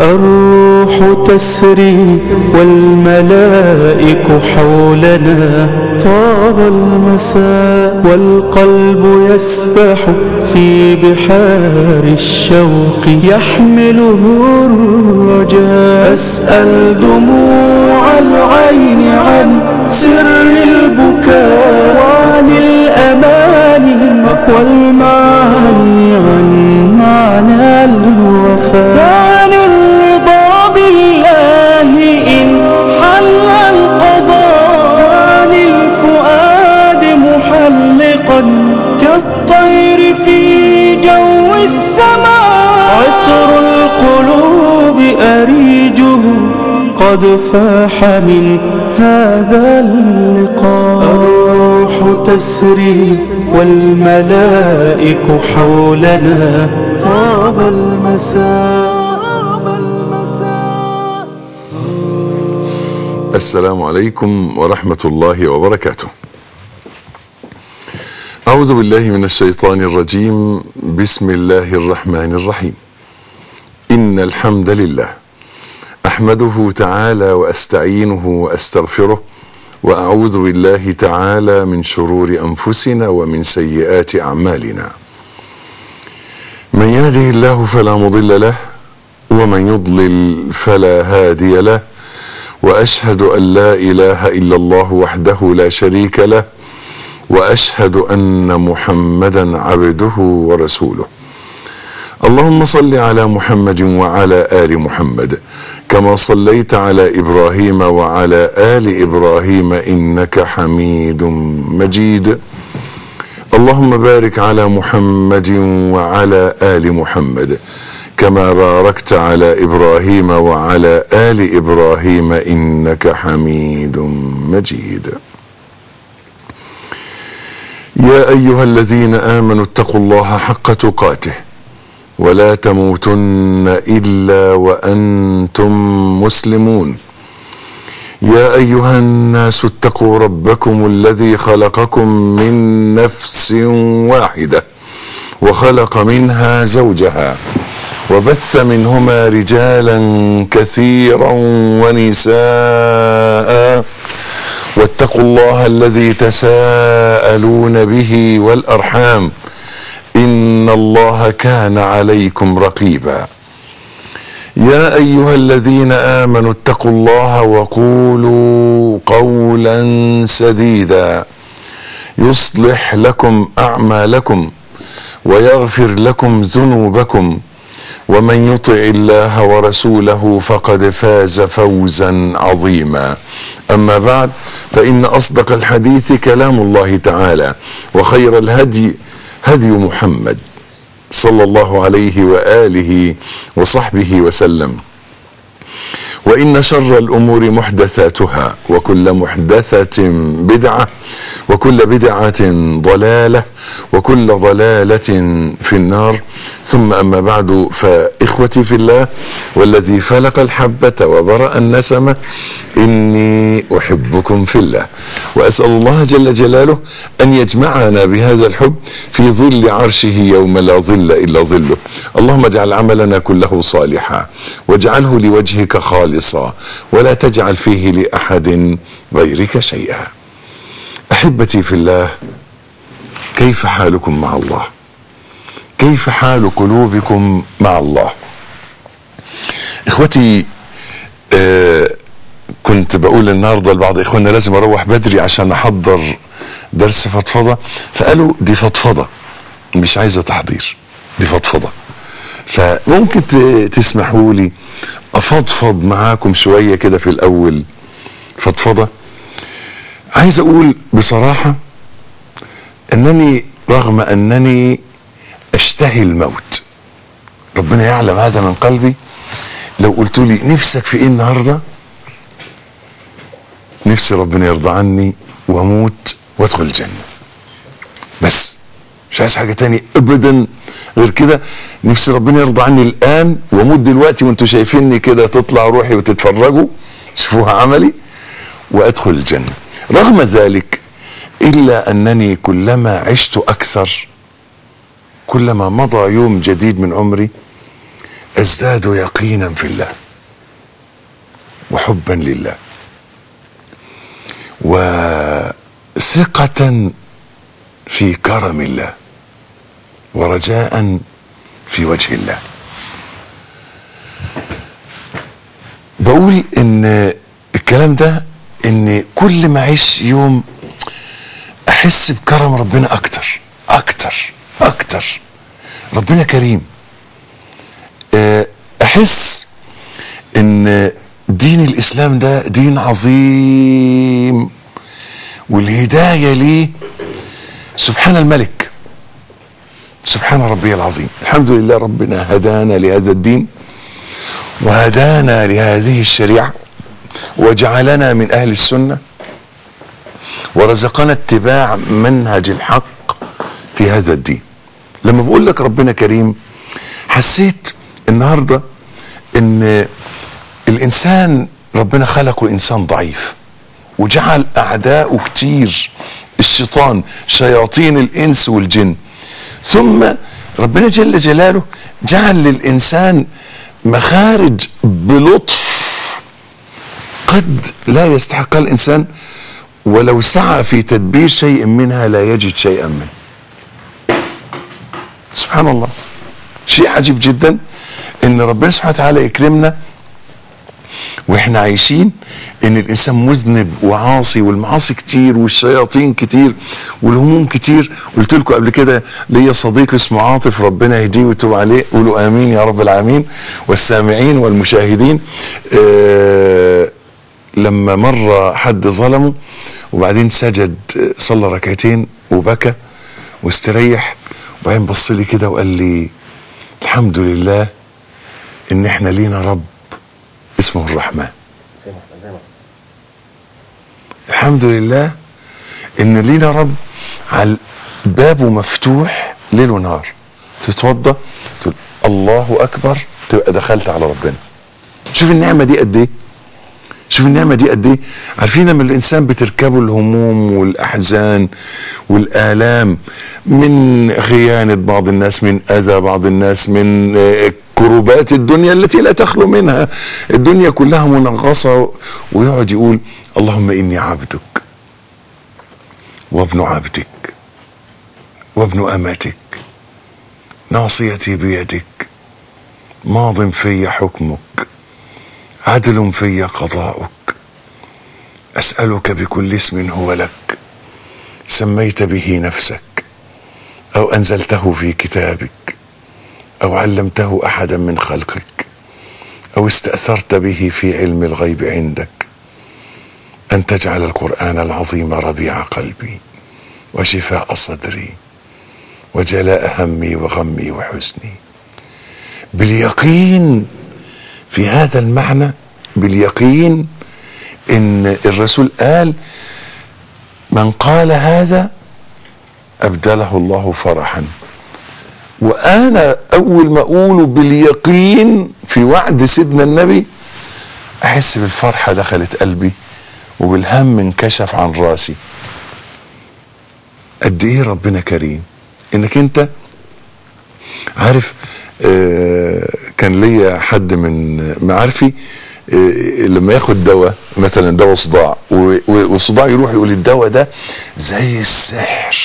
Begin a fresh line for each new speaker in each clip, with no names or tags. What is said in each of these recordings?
الروح تسري والملائك حولنا طاب المساء والقلب يسبح في بحار الشوق يحمله الرجاء أسأل دموع العين عن سر البكاء وعن الأماني والمعاني عن معنى الوفاء وعن الرضا بالله إن حل القضاء وعن الفؤاد محلقا كالطير في جو السماء عطر القلوب أريجه قد فاح من هذا اللقاء الروح تسري والملائك حولنا طاب المساء
السلام عليكم ورحمة الله وبركاته. أعوذ بالله من الشيطان الرجيم، بسم الله الرحمن الرحيم. إن الحمد لله أحمده تعالى وأستعينه وأستغفره وأعوذ بالله تعالى من شرور أنفسنا ومن سيئات أعمالنا. من يهده الله فلا مضل له ومن يضلل فلا هادي له. واشهد ان لا اله الا الله وحده لا شريك له واشهد ان محمدا عبده ورسوله اللهم صل على محمد وعلى ال محمد كما صليت على ابراهيم وعلى ال ابراهيم انك حميد مجيد اللهم بارك على محمد وعلى ال محمد كما باركت على ابراهيم وعلى ال ابراهيم انك حميد مجيد يا ايها الذين امنوا اتقوا الله حق تقاته ولا تموتن الا وانتم مسلمون يا ايها الناس اتقوا ربكم الذي خلقكم من نفس واحده وخلق منها زوجها وبث منهما رجالا كثيرا ونساء واتقوا الله الذي تساءلون به والارحام ان الله كان عليكم رقيبا يا ايها الذين امنوا اتقوا الله وقولوا قولا سديدا يصلح لكم اعمالكم ويغفر لكم ذنوبكم ومن يطع الله ورسوله فقد فاز فوزا عظيما اما بعد فان اصدق الحديث كلام الله تعالى وخير الهدي هدي محمد صلى الله عليه واله وصحبه وسلم وان شر الامور محدثاتها وكل محدثه بدعه وكل بدعه ضلاله وكل ضلاله في النار ثم اما بعد فاخوتي في الله والذي فلق الحبه وبرا النسمه اني احبكم في الله واسال الله جل جلاله ان يجمعنا بهذا الحب في ظل عرشه يوم لا ظل الا ظله اللهم اجعل عملنا كله صالحا واجعله لوجهك خالصا ولا تجعل فيه لاحد غيرك شيئا احبتي في الله كيف حالكم مع الله كيف حال قلوبكم مع الله اخوتي آه كنت بقول النهارده لبعض اخواننا لازم اروح بدري عشان احضر درس فضفضه فقالوا دي فضفضه مش عايزه تحضير دي فضفضه فممكن تسمحوا لي افضفض معاكم شويه كده في الاول فضفضه عايز اقول بصراحه انني رغم انني اشتهي الموت ربنا يعلم هذا من قلبي لو قلت لي نفسك في ايه النهارده نفسي ربنا يرضى عني واموت وادخل الجنه بس مش عايز حاجه تاني ابدا غير كده نفسي ربنا يرضى عني الان واموت دلوقتي وانتوا شايفيني كده تطلع روحي وتتفرجوا شوفوها عملي وادخل الجنه رغم ذلك الا انني كلما عشت اكثر كلما مضى يوم جديد من عمري ازداد يقينا في الله وحبا لله وثقة في كرم الله ورجاء في وجه الله بقول ان الكلام ده ان كل ما اعيش يوم احس بكرم ربنا اكتر اكتر اكتر ربنا كريم آه، احس ان دين الاسلام ده دين عظيم والهدايه ليه سبحان الملك سبحان ربي العظيم الحمد لله ربنا هدانا لهذا الدين وهدانا لهذه الشريعه وجعلنا من اهل السنه ورزقنا اتباع منهج الحق في هذا الدين لما بقول لك ربنا كريم حسيت النهارده ان الانسان ربنا خلقه انسان ضعيف وجعل اعداؤه كتير الشيطان شياطين الانس والجن ثم ربنا جل جلاله جعل للانسان مخارج بلطف قد لا يستحقها الانسان ولو سعى في تدبير شيء منها لا يجد شيئا منه سبحان الله شيء عجيب جدا ان ربنا سبحانه وتعالى يكرمنا واحنا عايشين ان الانسان مذنب وعاصي والمعاصي كتير والشياطين كتير والهموم كتير قلت لكم قبل كده ليا صديق اسمه عاطف ربنا يهديه ويتوب عليه قولوا امين يا رب العالمين والسامعين والمشاهدين آه لما مره حد ظلمه وبعدين سجد آه، صلى ركعتين وبكى واستريح وبعدين بص لي كده وقال لي الحمد لله ان احنا لينا رب اسمه الرحمن الحمد لله ان لينا رب على بابه مفتوح ليل ونهار تتوضى تقول الله اكبر تبقى دخلت على ربنا شوف النعمه دي قد ايه شوف النعمه دي قد ايه عارفين لما الانسان بتركبه الهموم والاحزان والالام من خيانه بعض الناس من اذى بعض الناس من آه، كروبات الدنيا التي لا تخلو منها الدنيا كلها منغصه ويقعد يقول اللهم اني عبدك وابن عبدك وابن امتك ناصيتي بيدك ماض في حكمك عدل في قضاؤك اسالك بكل اسم هو لك سميت به نفسك او انزلته في كتابك او علمته احدا من خلقك او استاثرت به في علم الغيب عندك ان تجعل القران العظيم ربيع قلبي وشفاء صدري وجلاء همي وغمي وحزني باليقين في هذا المعنى باليقين ان الرسول قال من قال هذا ابدله الله فرحا وانا اول ما اقوله باليقين في وعد سيدنا النبي احس بالفرحه دخلت قلبي وبالهم انكشف عن راسي قد ايه ربنا كريم انك انت عارف آه كان ليا حد من معارفي آه لما ياخد دواء مثلا دواء صداع و- و- والصداع يروح يقول الدواء ده زي السحر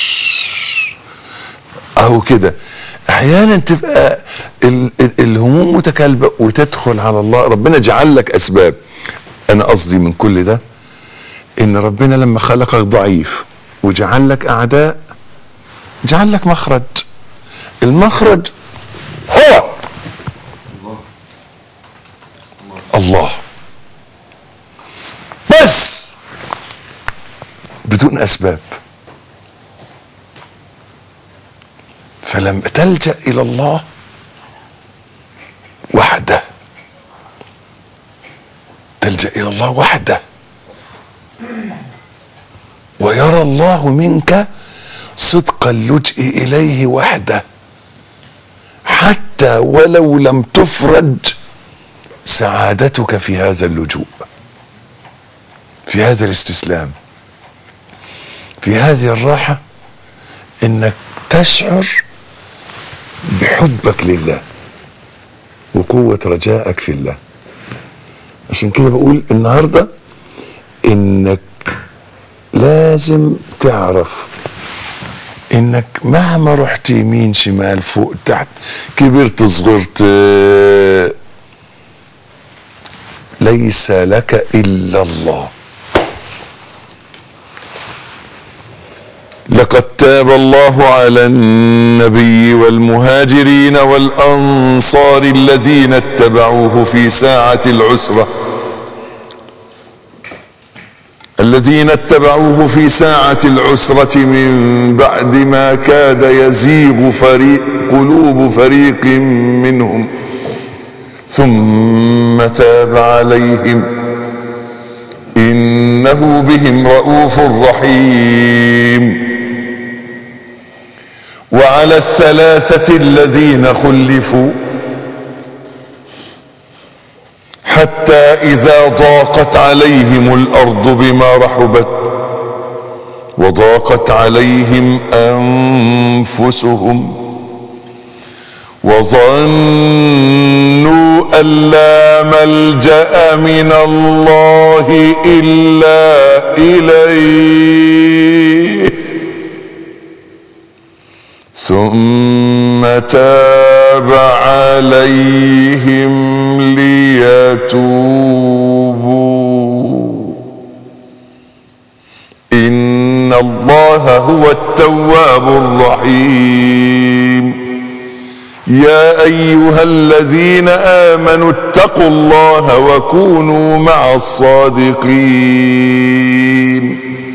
اهو كده احيانا تبقى ال- ال- الهموم متكالبه وتدخل على الله ربنا جعل لك اسباب انا قصدي من كل ده ان ربنا لما خلقك ضعيف وجعل لك اعداء جعل لك مخرج المخرج هو الله بس بدون اسباب فلما تلجا الى الله وحده تلجا الى الله وحده ويرى الله منك صدق اللجء اليه وحده حتى ولو لم تفرج سعادتك في هذا اللجوء في هذا الاستسلام في هذه الراحه انك تشعر بحبك لله قوة رجائك في الله عشان كده بقول النهاردة انك لازم تعرف انك مهما رحت يمين شمال فوق تحت كبرت صغرت آه، ليس لك الا الله لقد تاب الله على النبي والمهاجرين والانصار الذين اتبعوه في ساعه العسره الذين اتبعوه في ساعة العسرة من بعد ما كاد يزيغ فريق قلوب فريق منهم ثم تاب عليهم إنه بهم رؤوف رحيم وعلى الثلاثة الذين خلفوا حتى إذا ضاقت عليهم الأرض بما رحبت وضاقت عليهم أنفسهم وظنوا أن لا ملجأ من الله إلا إليه ثم تاب عليهم ليتوبوا إن الله هو التواب الرحيم يا أيها الذين آمنوا اتقوا الله وكونوا مع الصادقين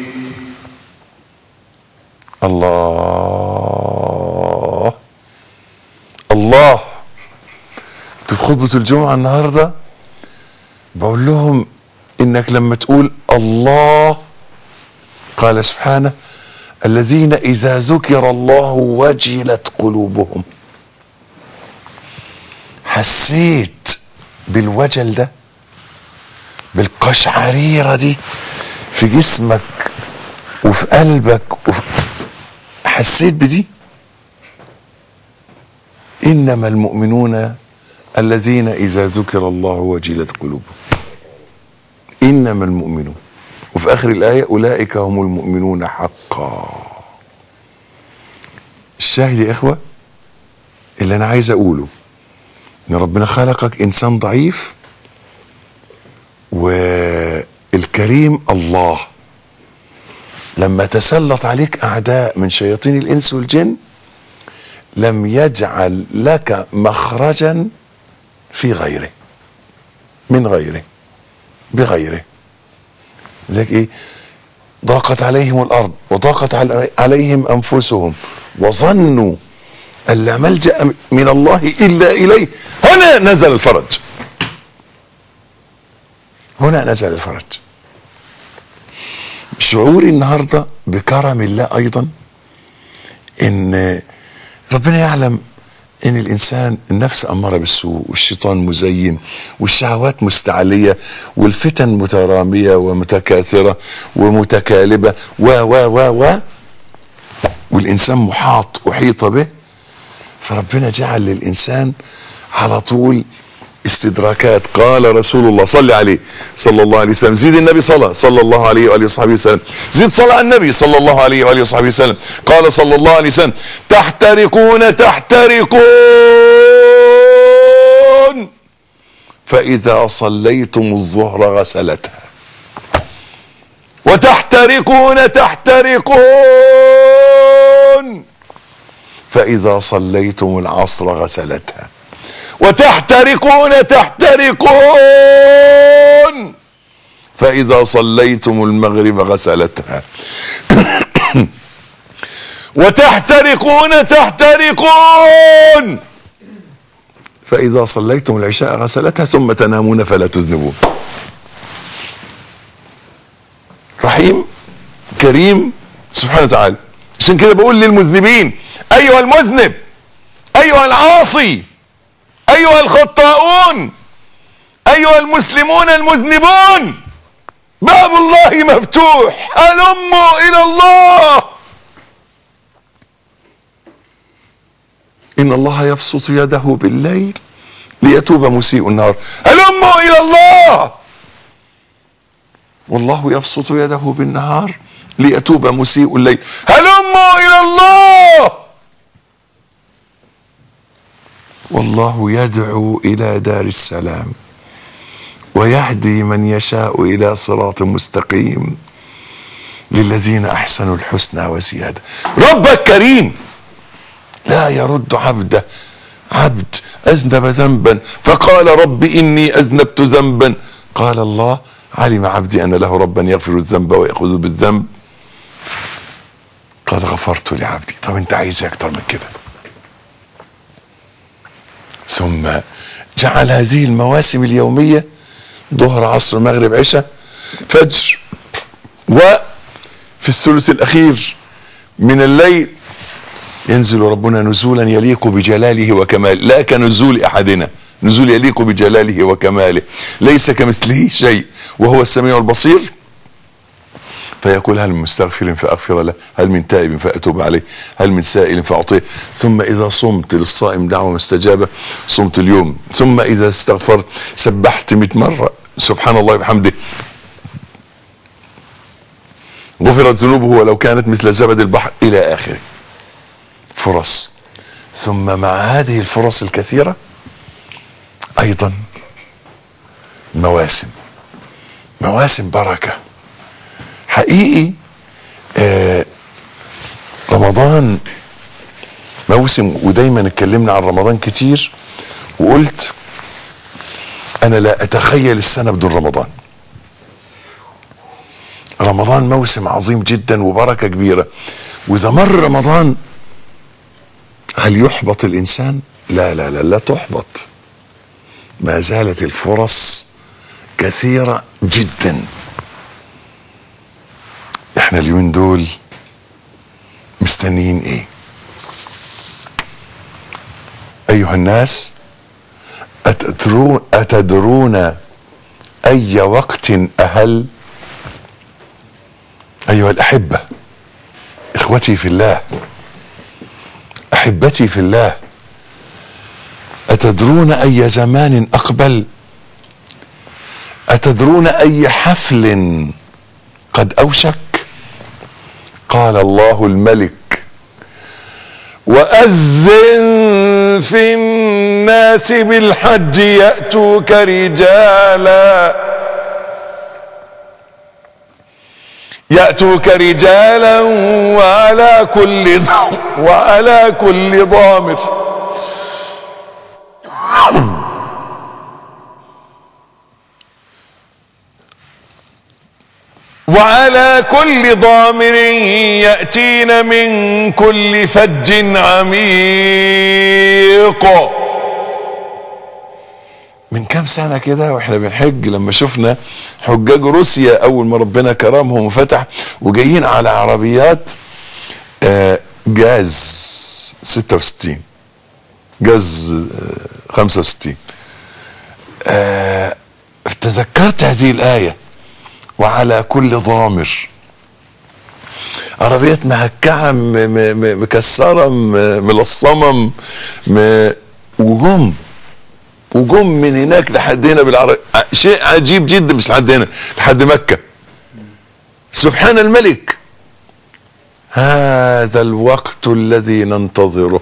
الله الله كنت في خطبة الجمعة النهاردة بقول لهم انك لما تقول الله قال سبحانه الذين اذا ذكر الله وجلت قلوبهم حسيت بالوجل ده بالقشعريرة دي في جسمك وفي قلبك وفي حسيت بدي انما المؤمنون الذين اذا ذكر الله وجلت قلوبهم انما المؤمنون وفي اخر الايه اولئك هم المؤمنون حقا الشاهد يا اخوه اللي انا عايز اقوله ان ربنا خلقك انسان ضعيف والكريم الله لما تسلط عليك اعداء من شياطين الانس والجن لم يجعل لك مخرجا في غيره من غيره بغيره ذلك ايه ضاقت عليهم الارض وضاقت علي- عليهم انفسهم وظنوا ان لا ملجا من الله الا اليه هنا نزل الفرج هنا نزل الفرج شعوري النهارده بكرم الله ايضا ان ربنا يعلم ان الانسان النفس اماره بالسوء والشيطان مزين والشهوات مستعليه والفتن متراميه ومتكاثره ومتكالبه و و و و والانسان محاط احيط به فربنا جعل للانسان على طول استدراكات قال رسول الله صلى عليه صلى الله عليه وسلم زيد النبي صلى صلى الله عليه واله وصحبه وسلم زيد صلى على النبي صلى الله عليه واله وصحبه وسلم قال صلى الله عليه وسلم تحترقون تحترقون فإذا صليتم الظهر غسلتها وتحترقون تحترقون فإذا صليتم العصر غسلتها وتحترقون تحترقون فإذا صليتم المغرب غسلتها وتحترقون تحترقون فإذا صليتم العشاء غسلتها ثم تنامون فلا تذنبون رحيم كريم سبحانه وتعالى عشان كده بقول للمذنبين أيها المذنب أيها العاصي أيها الخطاؤون أيها المسلمون المذنبون باب الله مفتوح هلموا إلى الله إن الله يبسط يده بالليل ليتوب مسيء النهار هلموا الى الله والله يبسط يده بالنهار ليتوب مسيء الليل هلموا الى الله والله يدعو الى دار السلام ويهدي من يشاء الى صراط مستقيم للذين احسنوا الحسنى وزياده ربك كريم لا يرد عبده عبد اذنب ذنبا فقال رب اني اذنبت ذنبا قال الله علم عبدي ان له ربا يغفر الذنب وياخذ بالذنب قد غفرت لعبدي طب انت عايز إيه اكتر من كده ثم جعل هذه المواسم اليوميه ظهر عصر مغرب عشاء فجر وفي الثلث الاخير من الليل ينزل ربنا نزولا يليق بجلاله وكماله لا كنزول احدنا نزول يليق بجلاله وكماله ليس كمثله شيء وهو السميع البصير فيقول هل من مستغفر فاغفر له هل من تائب فاتوب عليه هل من سائل فاعطيه ثم اذا صمت للصائم دعوه مستجابه صمت اليوم ثم اذا استغفرت سبحت 100 مره سبحان الله وبحمده غفرت ذنوبه ولو كانت مثل زبد البحر الى اخره فرص ثم مع هذه الفرص الكثيره ايضا مواسم مواسم بركه حقيقي آه رمضان موسم ودايما اتكلمنا عن رمضان كتير وقلت انا لا اتخيل السنه بدون رمضان رمضان موسم عظيم جدا وبركه كبيره واذا مر رمضان هل يحبط الانسان لا لا لا لا تحبط ما زالت الفرص كثيره جدا احنا اليومين دول مستنيين ايه ايها الناس أتدرون, أتدرون اي وقت اهل ايها الاحبه اخوتي في الله احبتي في الله اتدرون اي زمان اقبل اتدرون اي حفل قد اوشك قال الله الملك واذن في الناس بالحج ياتوك رجالا ياتوك رجالا وعلى كل ض- وعلى كل ضامر وعلى كل ضامر ياتين من كل فج عميق من كام سنة كده واحنا بنحج لما شفنا حجاج روسيا أول ما ربنا كرمهم وفتح وجايين على عربيات آه، جاز 66 جاز آه، 65 آه، تذكرت هذه الآية وعلى كل ضامر عربيات مهكعة م- م- م- مكسرة م- ملصمة م- م- وجم وجم من هناك لحد هنا بالعربية شيء عجيب جدا مش لحد هنا لحد مكة سبحان الملك هذا الوقت الذي ننتظره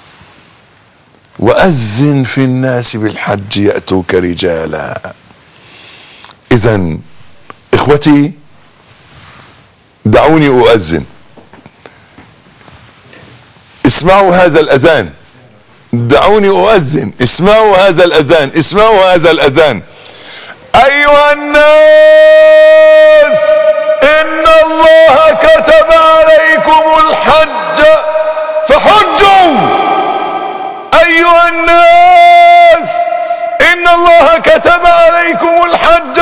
وأذن في الناس بالحج يأتوك رجالا إذا إخوتي دعوني أؤذن اسمعوا هذا الأذان دعوني أؤذن اسمعوا هذا الأذان اسمعوا هذا الأذان أيها الناس إن الله كتب عليكم الحج فحجوا أيها الناس إن الله كتب عليكم الحج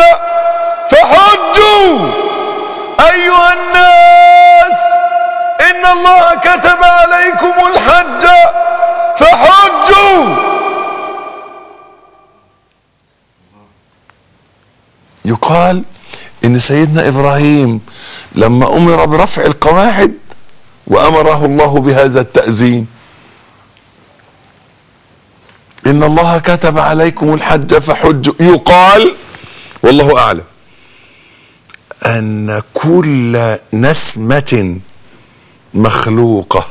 فحجوا أيها الناس إن الله كتب عليكم الحج فحجوا يقال ان سيدنا ابراهيم لما امر برفع القواعد وامره الله بهذا التاذين ان الله كتب عليكم الحج فحجوا يقال والله اعلم ان كل نسمه مخلوقه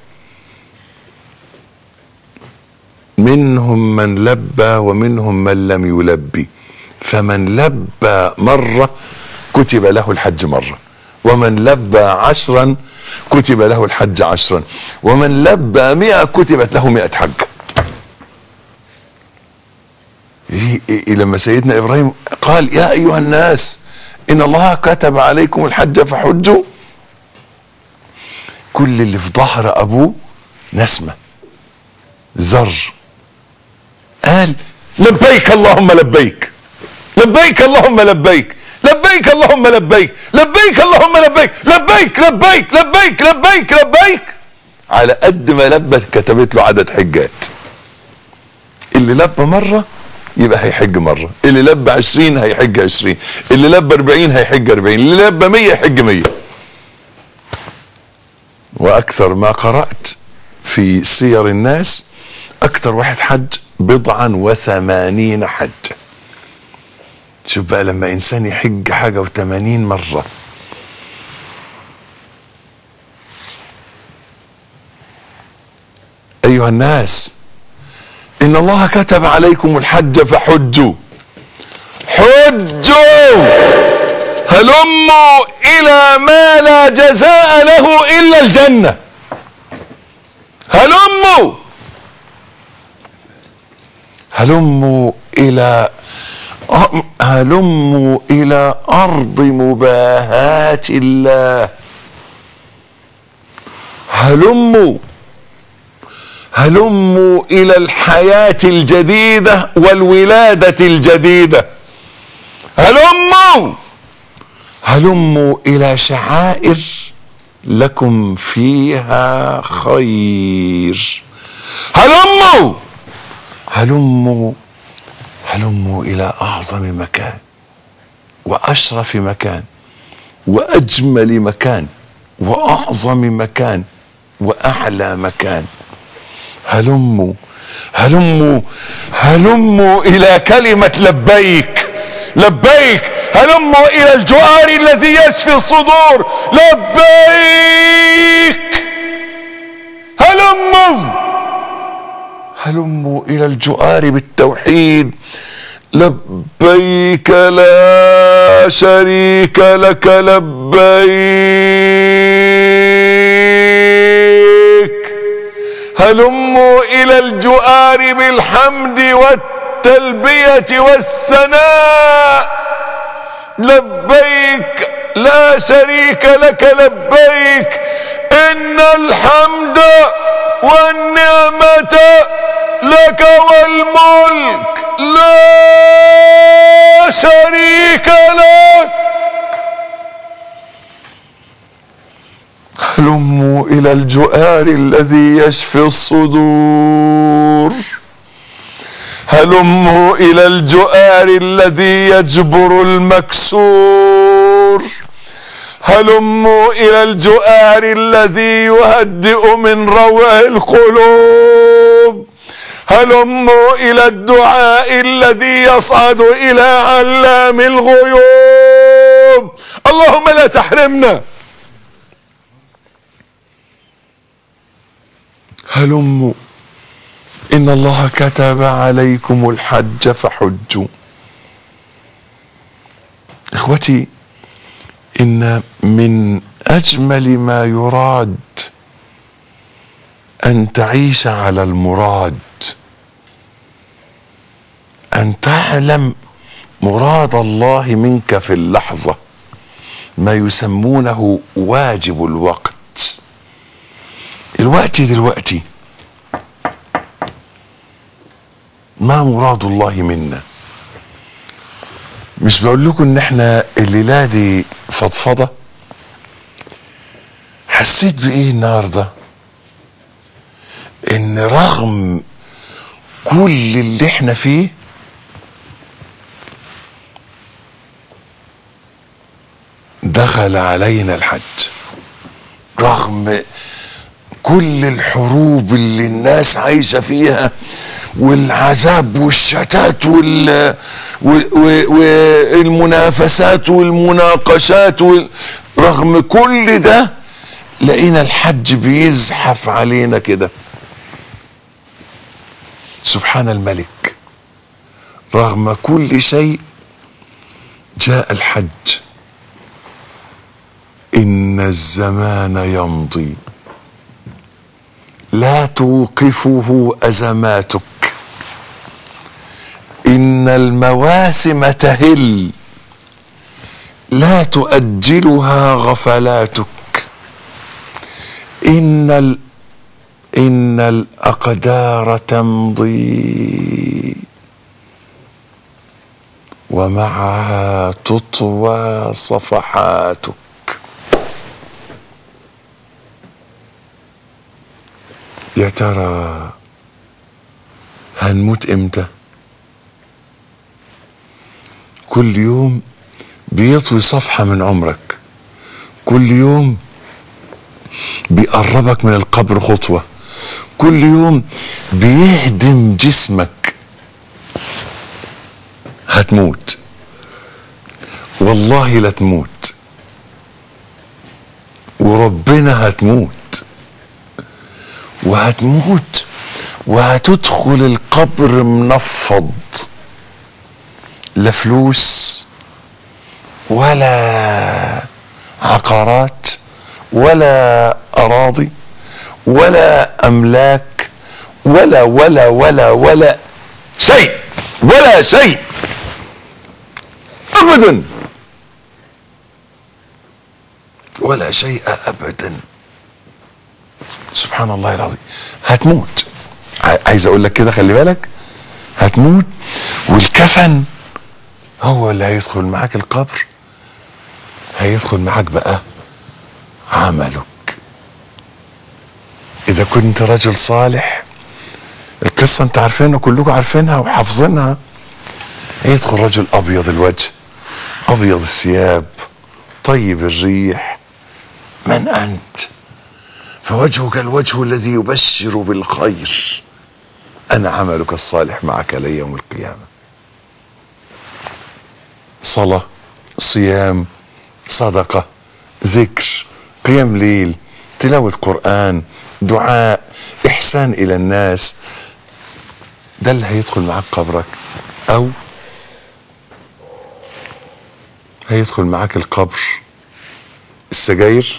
منهم من لبى ومنهم من لم يلبي فمن لبى مره كتب له الحج مره ومن لبى عشرا كتب له الحج عشرا ومن لبى مئة كتبت له مئة حج إيه- إيه- لما سيدنا ابراهيم قال يا ايها الناس ان الله كتب عليكم الحج فحجوا كل اللي في ظهر ابوه نسمه زر قال لبيك اللهم لبيك لبيك اللهم لبيك لبيك اللهم لبيك لبيك اللهم لبيك لبيك لبيك لبيك لبيك لبيك على قد ما لبت كتبت له عدد حجات اللي لبى مرة يبقى هيحج مرة اللي لبى عشرين هيحج عشرين اللي لبى اربعين هيحج اربعين اللي لبى مية يحج مية واكثر ما قرأت في سير الناس اكثر واحد حج بضعا وثمانين حج شوف بقى لما انسان يحج حاجة وثمانين مرة ايها الناس ان الله كتب عليكم الحج فحجوا حجوا هلموا الى ما لا جزاء له الا الجنه هلموا هلموا الى هلموا الى ارض مباهات الله هلموا هلموا الى الحياه الجديده والولاده الجديده هلموا هلموا الى شعائر لكم فيها خير هلموا هلموا هلموا الى اعظم مكان واشرف مكان واجمل مكان واعظم مكان واعلى مكان هلموا هلموا هلموا الى كلمه لبيك لبيك هلموا الى الجوار الذي يشفي الصدور لبيك هلموا هلموا الى الجؤار بالتوحيد لبيك لا شريك لك لبيك هلموا الى الجؤار بالحمد والتلبيه والثناء لبيك لا شريك لك لبيك ان الحمد والنعمه لك والملك لا شريك لك هلموا الى الجؤار الذي يشفي الصدور هلموا الى الجؤار الذي يجبر المكسور هلموا الى الجؤار الذي يهدئ من روع القلوب هلموا الى الدعاء الذي يصعد الى علام الغيوب اللهم لا تحرمنا هلموا ان الله كتب عليكم الحج فحجوا اخوتي ان من اجمل ما يراد ان تعيش على المراد ان تعلم مراد الله منك في اللحظه ما يسمونه واجب الوقت الوقت دلوقتي ما مراد الله منا مش بقول لكم ان احنا الليله دي فضفضه حسيت بايه النهارده ان رغم كل اللي احنا فيه دخل علينا الحج رغم كل الحروب اللي الناس عايشه فيها والعذاب والشتات وال و- و- والمنافسات والمناقشات وال... رغم كل ده لقينا الحج بيزحف علينا كده سبحان الملك رغم كل شيء جاء الحج ان الزمان يمضي لا توقفه ازماتك ان المواسم تهل لا تؤجلها غفلاتك ان ال ان الاقدار تمضي ومعها تطوى صفحاتك يا ترى هنموت امتى كل يوم بيطوي صفحة من عمرك كل يوم بيقربك من القبر خطوة كل يوم بيهدم جسمك هتموت والله لا تموت وربنا هتموت وهتموت وهتدخل القبر منفض لا فلوس ولا عقارات ولا اراضي ولا املاك ولا ولا ولا ولا شيء ولا شيء ابدا ولا شيء ابدا سبحان الله العظيم هتموت ع- عايز اقول لك كده خلي بالك هتموت والكفن هو اللي هيدخل معاك القبر هيدخل معاك بقى عملك اذا كنت رجل صالح القصة انت عارفينها كلكم عارفينها وحافظينها يدخل رجل ابيض الوجه ابيض الثياب طيب الريح من انت فوجهك الوجه الذي يبشر بالخير انا عملك الصالح معك ليوم القيامه صلاه صيام صدقه ذكر قيام ليل تلاوه قران دعاء احسان الى الناس ده اللي هيدخل معاك قبرك او هيدخل معاك القبر السجاير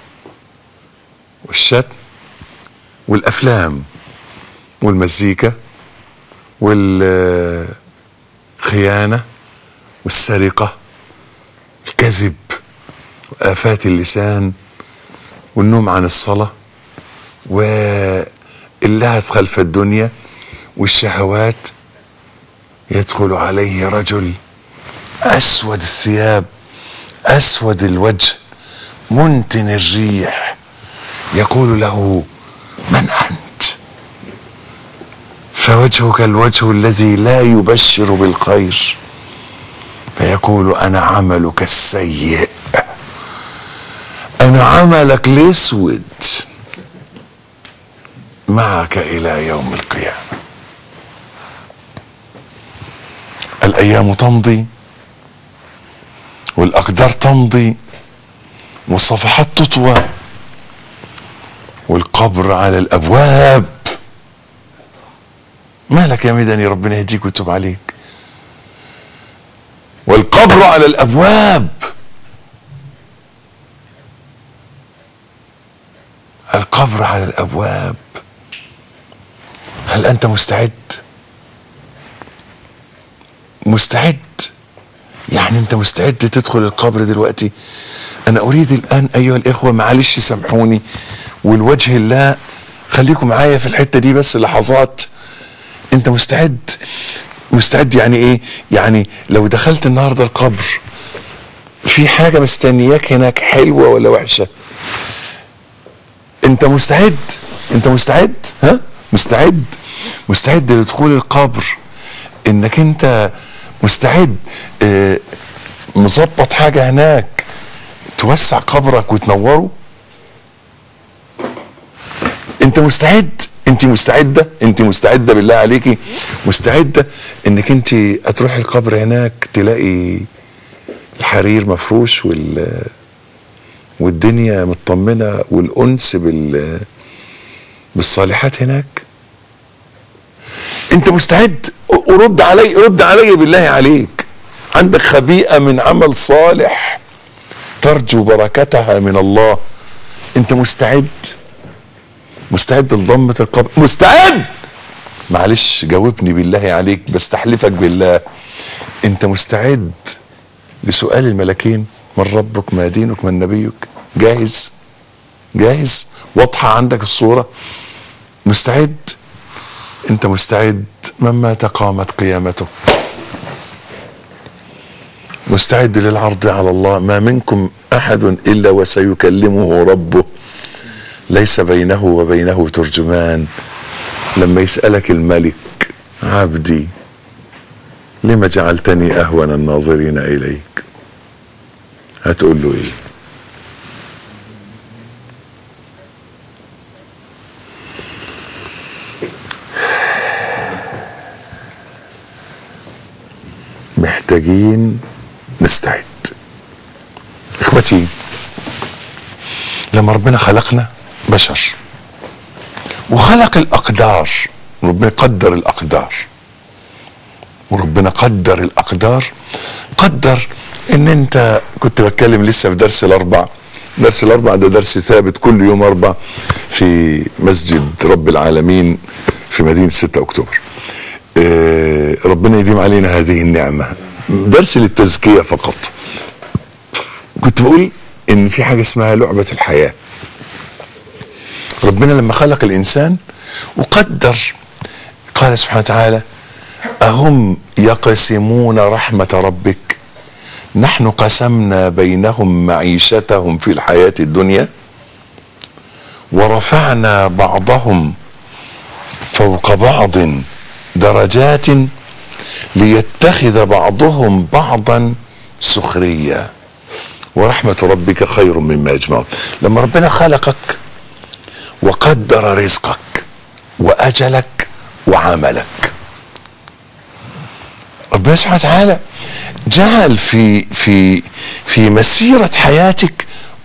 والشتم والافلام والمزيكا والخيانه والسرقه الكذب وافات اللسان والنوم عن الصلاه واللهث خلف الدنيا والشهوات يدخل عليه رجل اسود الثياب اسود الوجه منتن الريح يقول له من انت فوجهك الوجه الذي لا يبشر بالخير فيقول انا عملك السيء انا عملك الاسود معك الى يوم القيامه الايام تمضي والاقدار تمضي والصفحات تطوى والقبر على الابواب مالك يا مدني ربنا يهديك ويتوب عليك والقبر على الابواب القبر على الابواب هل انت مستعد مستعد يعني انت مستعد تدخل القبر دلوقتي انا اريد الان ايها الاخوه معلش سامحوني والوجه الله خليكم معايا في الحته دي بس لحظات انت مستعد مستعد يعني ايه يعني لو دخلت النهارده القبر في حاجه مستنياك هناك حلوه ولا وحشه انت مستعد انت مستعد ها مستعد مستعد لدخول القبر انك انت مستعد اه مظبط حاجه هناك توسع قبرك وتنوره انت مستعد انت مستعده انت مستعده بالله عليكي مستعده انك انت هتروحي القبر هناك تلاقي الحرير مفروش وال والدنيا مطمنه والانس بال بالصالحات هناك انت مستعد ورد علي رد علي بالله عليك عندك خبيئه من عمل صالح ترجو بركتها من الله انت مستعد مستعد لضمة القبر مستعد معلش جاوبني بالله عليك بستحلفك بالله انت مستعد لسؤال الملكين من ربك ما دينك من نبيك جاهز جاهز واضحة عندك الصورة مستعد انت مستعد من مات قامت قيامته مستعد للعرض على الله ما منكم احد الا وسيكلمه ربه ليس بينه وبينه ترجمان لما يسالك الملك عبدي لما جعلتني اهون الناظرين اليك هتقول له ايه محتاجين نستعد اخوتي لما ربنا خلقنا بشر وخلق الاقدار ربنا قدر الاقدار وربنا قدر الاقدار قدر ان انت كنت بتكلم لسه في درس الاربع درس الاربع ده درس ثابت كل يوم اربع في مسجد رب العالمين في مدينه 6 اكتوبر آه، ربنا يديم علينا هذه النعمه درس للتزكيه فقط كنت بقول ان في حاجه اسمها لعبه الحياه ربنا لما خلق الانسان وقدر قال سبحانه وتعالى اهم يقسمون رحمه ربك نحن قسمنا بينهم معيشتهم في الحياه الدنيا ورفعنا بعضهم فوق بعض درجات ليتخذ بعضهم بعضا سخريا ورحمة ربك خير مما يجمعون لما ربنا خلقك وقدر رزقك وأجلك وعملك ربنا سبحانه وتعالى جعل في في في مسيرة حياتك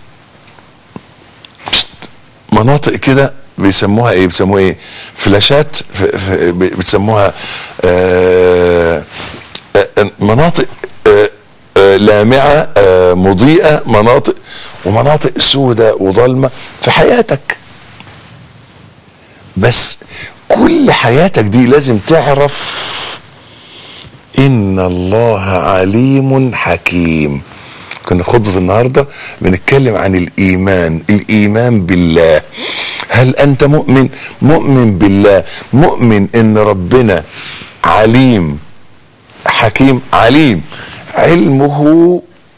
مناطق كده بيسموها ايه بيسموها ايه فلاشات ف- ف- بتسموها آه، آه، مناطق آه، آه، لامعة آه، مضيئة مناطق ومناطق سوداء وظلمة في حياتك بس كل حياتك دي لازم تعرف ان الله عليم حكيم كنا خطبة النهاردة بنتكلم عن الإيمان الإيمان بالله هل أنت مؤمن مؤمن بالله مؤمن إن ربنا عليم حكيم عليم علمه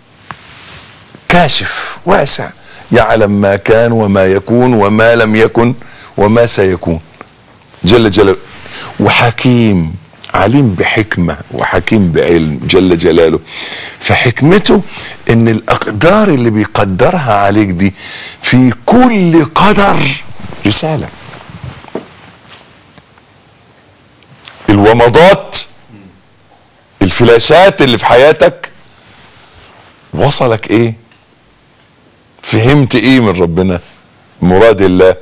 كاشف واسع يعلم ما كان وما يكون وما لم يكن وما سيكون جل جلاله وحكيم عليم بحكمة وحكيم بعلم جل جلاله فحكمته ان الاقدار اللي بيقدرها عليك دي في كل قدر رسالة الومضات الفلاشات اللي في حياتك وصلك ايه فهمت ايه من ربنا مراد الله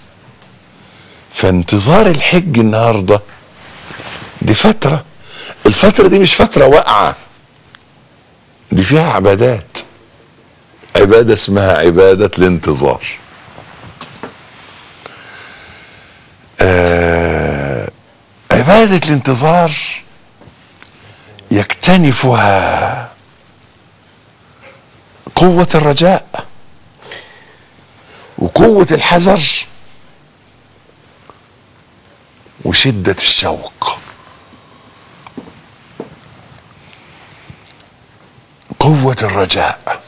فانتظار الحج النهارده دي فترة الفترة دي مش فترة واقعة دي فيها عبادات عبادة اسمها عبادة الانتظار آه عبادة الانتظار يكتنفها قوة الرجاء وقوة الحذر وشدة الشوق قوة الرجاء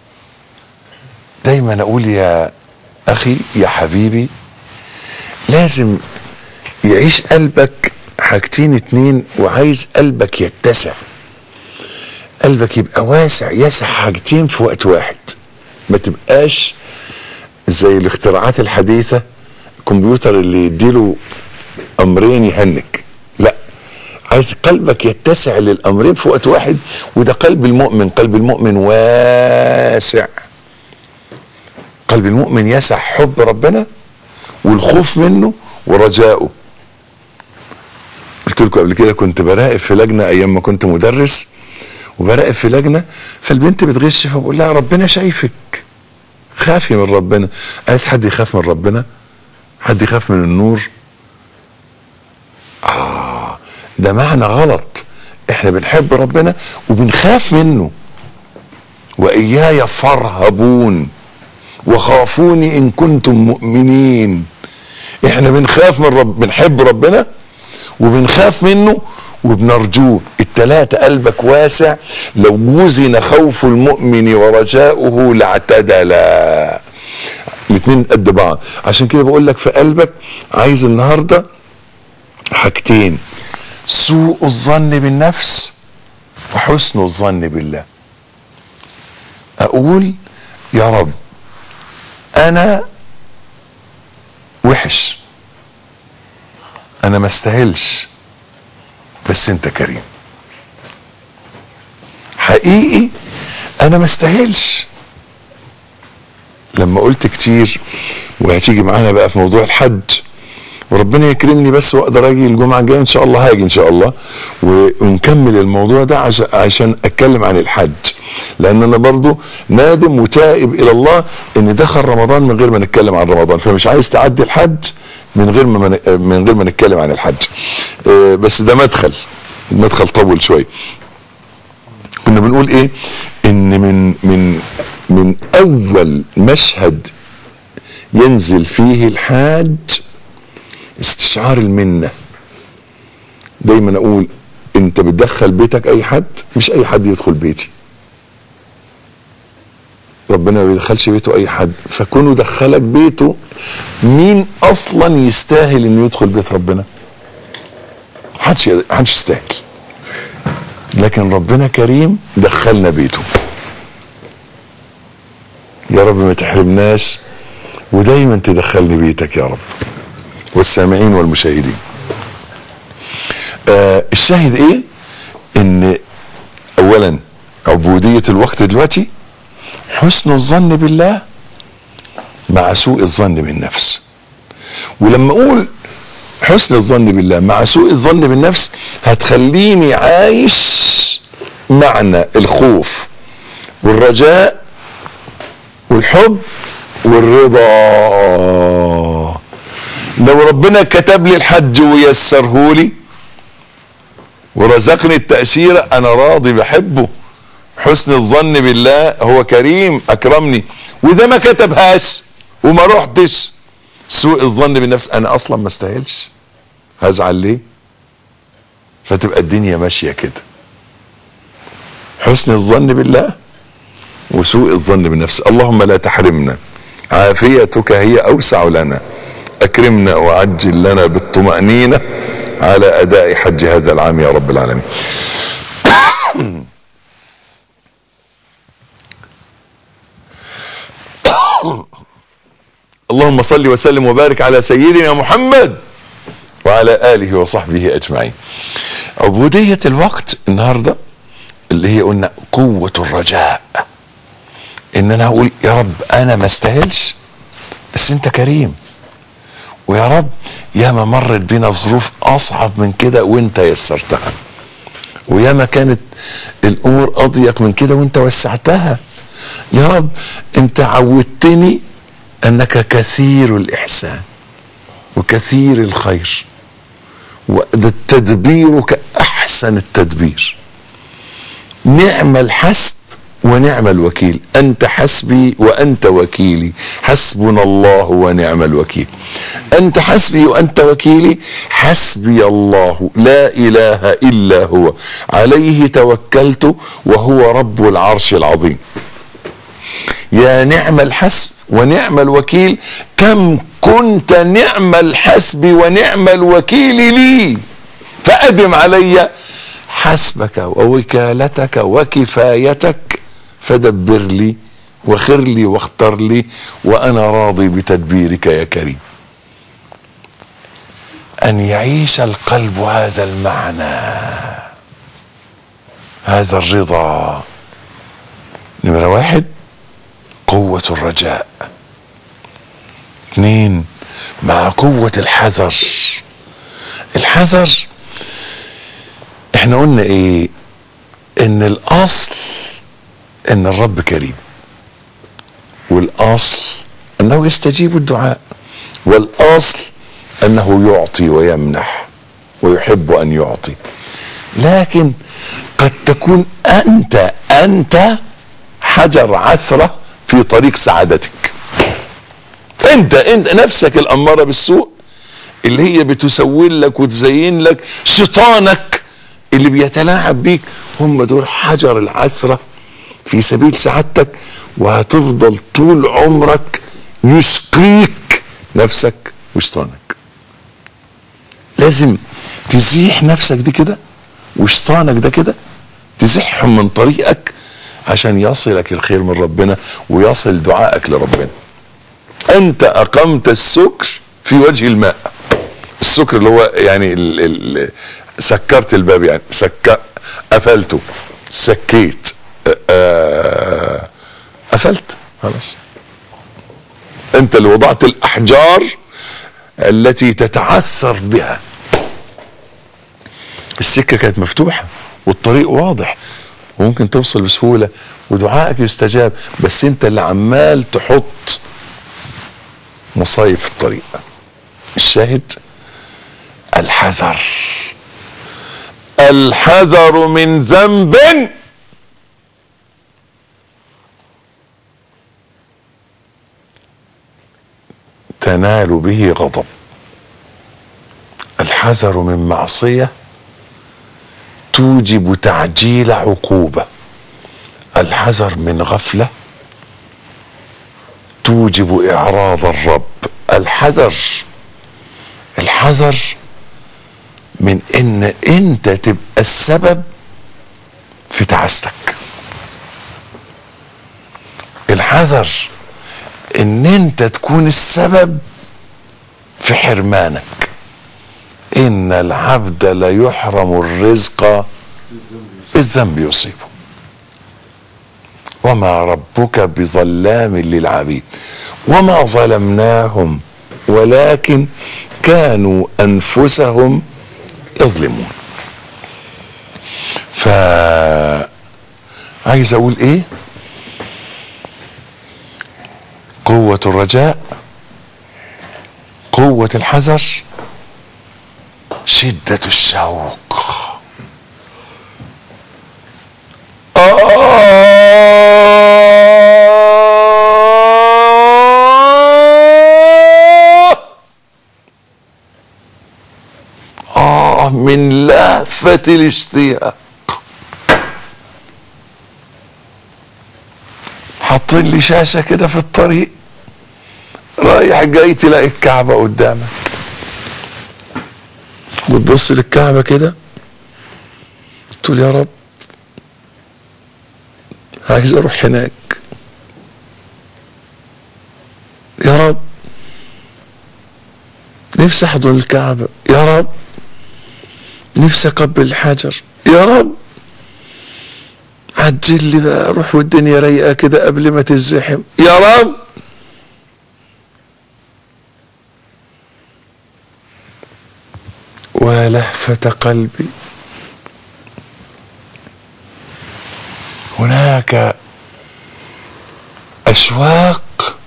دايما اقول يا اخي يا حبيبي لازم يعيش قلبك حاجتين اتنين وعايز قلبك يتسع قلبك يبقى واسع يسع حاجتين في وقت واحد ما تبقاش زي الاختراعات الحديثة الكمبيوتر اللي يديله امرين يهنك لا عايز قلبك يتسع للامرين في وقت واحد وده قلب المؤمن قلب المؤمن واسع قلب المؤمن يسع حب ربنا والخوف منه ورجاؤه قلت لكم قبل كده كنت براقب في لجنه ايام ما كنت مدرس وبراقب في لجنه فالبنت بتغش فبقول لها ربنا شايفك خافي من ربنا قالت حد يخاف من ربنا حد يخاف من النور اه ده معنى غلط احنا بنحب ربنا وبنخاف منه واياي فارهبون وخافوني ان كنتم مؤمنين احنا بنخاف من رب بنحب ربنا وبنخاف منه وبنرجوه التلاتة قلبك واسع لو وزن خوف المؤمن ورجاؤه لاعتدلا الاتنين قد بعض عشان كده بقول لك في قلبك عايز النهارده حاجتين سوء الظن بالنفس وحسن الظن بالله اقول يا رب انا وحش انا ما استاهلش بس انت كريم حقيقي انا ما استاهلش لما قلت كتير وهتيجي معانا بقى في موضوع الحج وربنا يكرمني بس واقدر اجي الجمعه الجايه ان شاء الله هاجي ان شاء الله ونكمل الموضوع ده عش- عشان اتكلم عن الحج لان انا برضو نادم وتائب الى الله ان دخل رمضان من غير ما نتكلم عن رمضان فمش عايز تعدي الحج من غير ما من- من غير ما نتكلم عن الحج آه، بس ده مدخل المدخل طول شويه كنا بنقول ايه ان من من من اول مشهد ينزل فيه الحاج استشعار المنه دايما اقول انت بتدخل بيتك اي حد مش اي حد يدخل بيتي ربنا ما بيدخلش بيته اي حد فكونه دخلك بيته مين اصلا يستاهل انه يدخل بيت ربنا محدش محدش يستاهل لكن ربنا كريم دخلنا بيته يا رب ما تحرمناش ودايما تدخلني بيتك يا رب والسامعين والمشاهدين آه الشاهد ايه ان اولا عبودية الوقت دلوقتي حسن الظن بالله مع سوء الظن بالنفس ولما اقول حسن الظن بالله مع سوء الظن بالنفس هتخليني عايش معنى الخوف والرجاء والحب والرضا لو ربنا كتب لي الحج ويسره لي ورزقني التأشيرة أنا راضي بحبه حسن الظن بالله هو كريم أكرمني وإذا ما كتبهاش وما رحتش سوء الظن بالنفس أنا أصلا ما استاهلش هزعل ليه فتبقى الدنيا ماشية كده حسن الظن بالله وسوء الظن بالنفس اللهم لا تحرمنا عافيتك هي أوسع لنا أكرمنا وعجل لنا بالطمأنينة على أداء حج هذا العام يا رب العالمين اللهم صل وسلم وبارك على سيدنا محمد وعلى آله وصحبه أجمعين عبودية الوقت النهاردة اللي هي قلنا قوة الرجاء ان انا اقول يا رب انا ما استاهلش بس انت كريم ويا رب ياما مرت بينا ظروف اصعب من كده وانت يسرتها وياما كانت الامور اضيق من كده وانت وسعتها يا رب انت عودتني انك كثير الاحسان وكثير الخير وده تدبيرك احسن التدبير نعم الحسب ونعم الوكيل انت حسبي وانت وكيلي حسبنا الله ونعم الوكيل انت حسبي وانت وكيلي حسبي الله لا اله الا هو عليه توكلت وهو رب العرش العظيم يا نعم الحسب ونعم الوكيل كم كنت نعم الحسب ونعم الوكيل لي فأدم علي حسبك ووكالتك وكفايتك فدبر لي وخر لي واختر لي وأنا راضي بتدبيرك يا كريم ان يعيش القلب هذا المعنى هذا الرضا نمرة واحد قوة الرجاء اثنين مع قوة الحذر الحذر احنا قلنا ايه ان الاصل ان الرب كريم والاصل انه يستجيب الدعاء والاصل انه يعطي ويمنح ويحب ان يعطي لكن قد تكون انت انت حجر عثره في طريق سعادتك انت انت نفسك الاماره بالسوء اللي هي بتسول لك وتزين لك شيطانك اللي بيتلاعب بيك هم دول حجر العثره في سبيل سعادتك وهتفضل طول عمرك يسقيك نفسك وشيطانك لازم تزيح نفسك دي كده وشيطانك ده كده تزحهم من طريقك عشان يصلك الخير من ربنا ويصل دعائك لربنا انت اقمت السكر في وجه الماء السكر اللي هو يعني ال ال سكرت الباب يعني سك قفلته سكيت آه، قفلت خلاص انت اللي وضعت الاحجار التي تتعثر بها السكه كانت مفتوحه والطريق واضح وممكن توصل بسهوله ودعائك يستجاب بس انت اللي عمال تحط مصايب في الطريق الشاهد الحذر الحذر من ذنب تنال به غضب الحذر من معصيه توجب تعجيل عقوبه الحذر من غفله توجب اعراض الرب الحذر الحذر من ان انت تبقى السبب في تعاستك الحذر ان انت تكون السبب في حرمانك ان العبد ليحرم الرزق بالذنب يصيبه وما ربك بظلام للعبيد وما ظلمناهم ولكن كانوا انفسهم يظلمون ف عايز اقول ايه قوة الرجاء قوة الحذر شدة الشوق آه آه من لهفة الاشتياق حاطين لي شاشة كده في الطريق رايح جاي تلاقي الكعبة قدامك وتبص للكعبة كده تقول يا رب عايز اروح هناك يا رب نفسي احضن الكعبة يا رب نفسي اقبل الحجر يا رب عجل لي بقى اروح والدنيا رايقه كده قبل ما تزحم يا رب ولهفة قلبي هناك أشواق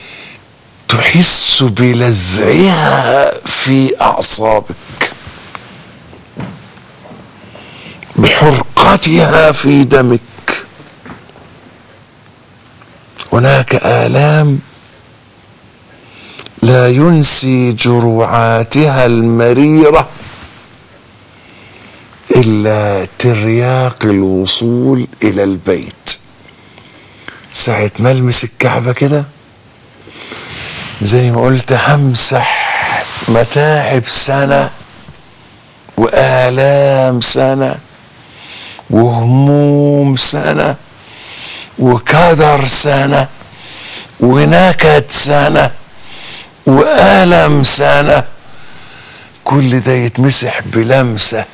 تحس بلزعها في أعصابك بحرقتها في دمك هناك آلام لا ينسي جروعاتها المريرة إلا ترياق الوصول إلى البيت ساعة ما ألمس الكعبة كده زي ما قلت همسح متاعب سنة وآلام سنة وهموم سنة وكدر سنة ونكد سنة وألم سنة كل ده يتمسح بلمسة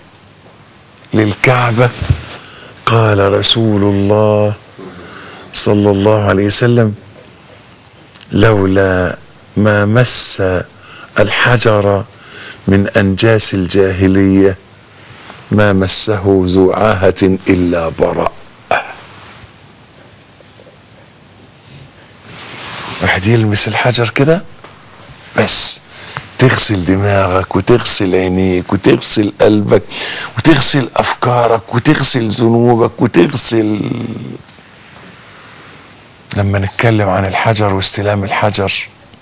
للكعبة قال رسول الله صلى الله عليه وسلم لولا ما مس الحجر من أنجاس الجاهلية ما مسه ذو عاهة إلا براء واحد يلمس الحجر كده بس تغسل دماغك وتغسل عينيك وتغسل قلبك وتغسل افكارك وتغسل ذنوبك وتغسل لما نتكلم عن الحجر واستلام الحجر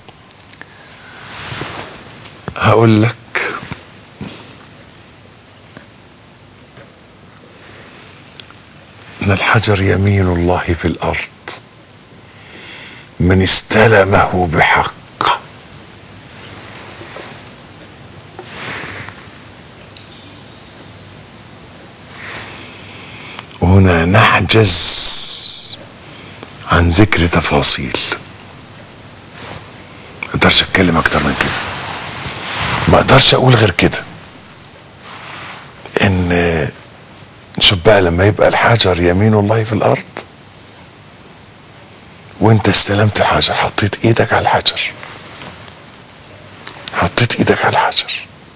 هقول لك ان الحجر يمين الله في الارض من استلمه بحق هنا نحجز عن ذكر تفاصيل ما اقدرش اتكلم اكتر من كده ما اقدرش اقول غير كده ان شوف بقى لما يبقى الحجر يمين الله في الارض وانت استلمت الحجر حطيت ايدك على الحجر حطيت ايدك على الحجر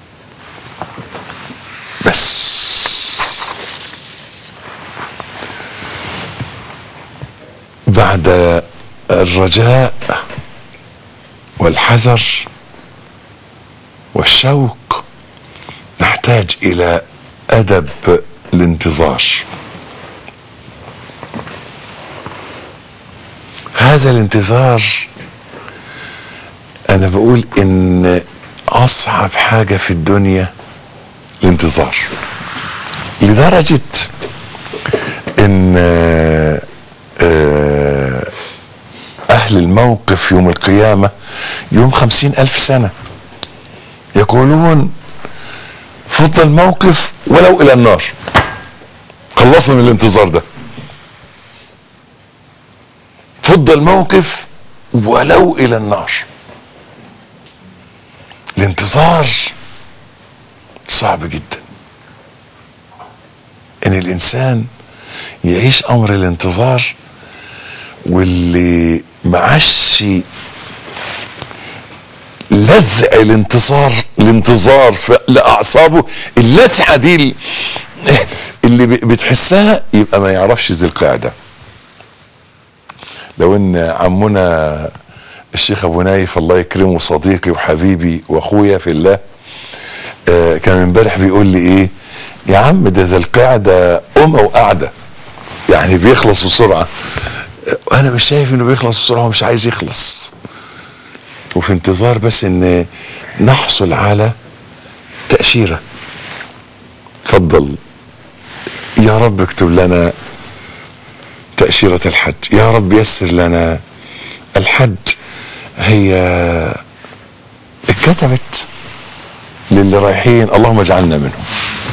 بس بعد الرجاء والحذر والشوق نحتاج الى ادب الانتظار هذا الانتظار انا بقول ان اصعب حاجه في الدنيا الانتظار لدرجه ان آه، آه، اهل الموقف يوم القيامه يوم خمسين الف سنه يقولون فض الموقف ولو الى النار خلصنا من الانتظار ده فض الموقف ولو الى النار الانتظار صعب جدا ان الانسان يعيش امر الانتظار واللي معش لزع الانتصار الانتظار في- لاعصابه اللسعه دي ال- اللي ب- بتحسها يبقى ما يعرفش ذي القعده لو ان عمنا الشيخ ابو نايف الله يكرمه صديقي وحبيبي واخويا في الله آه، كان امبارح بيقول لي ايه يا عم ده ذا القعده امه وقعده يعني بيخلص بسرعه آه، وانا مش شايف انه بيخلص بسرعه ومش عايز يخلص وفي انتظار بس ان نحصل على تاشيره اتفضل يا رب اكتب لنا تأشيرة الحج يا رب يسر لنا الحج هي اتكتبت للي رايحين اللهم اجعلنا منهم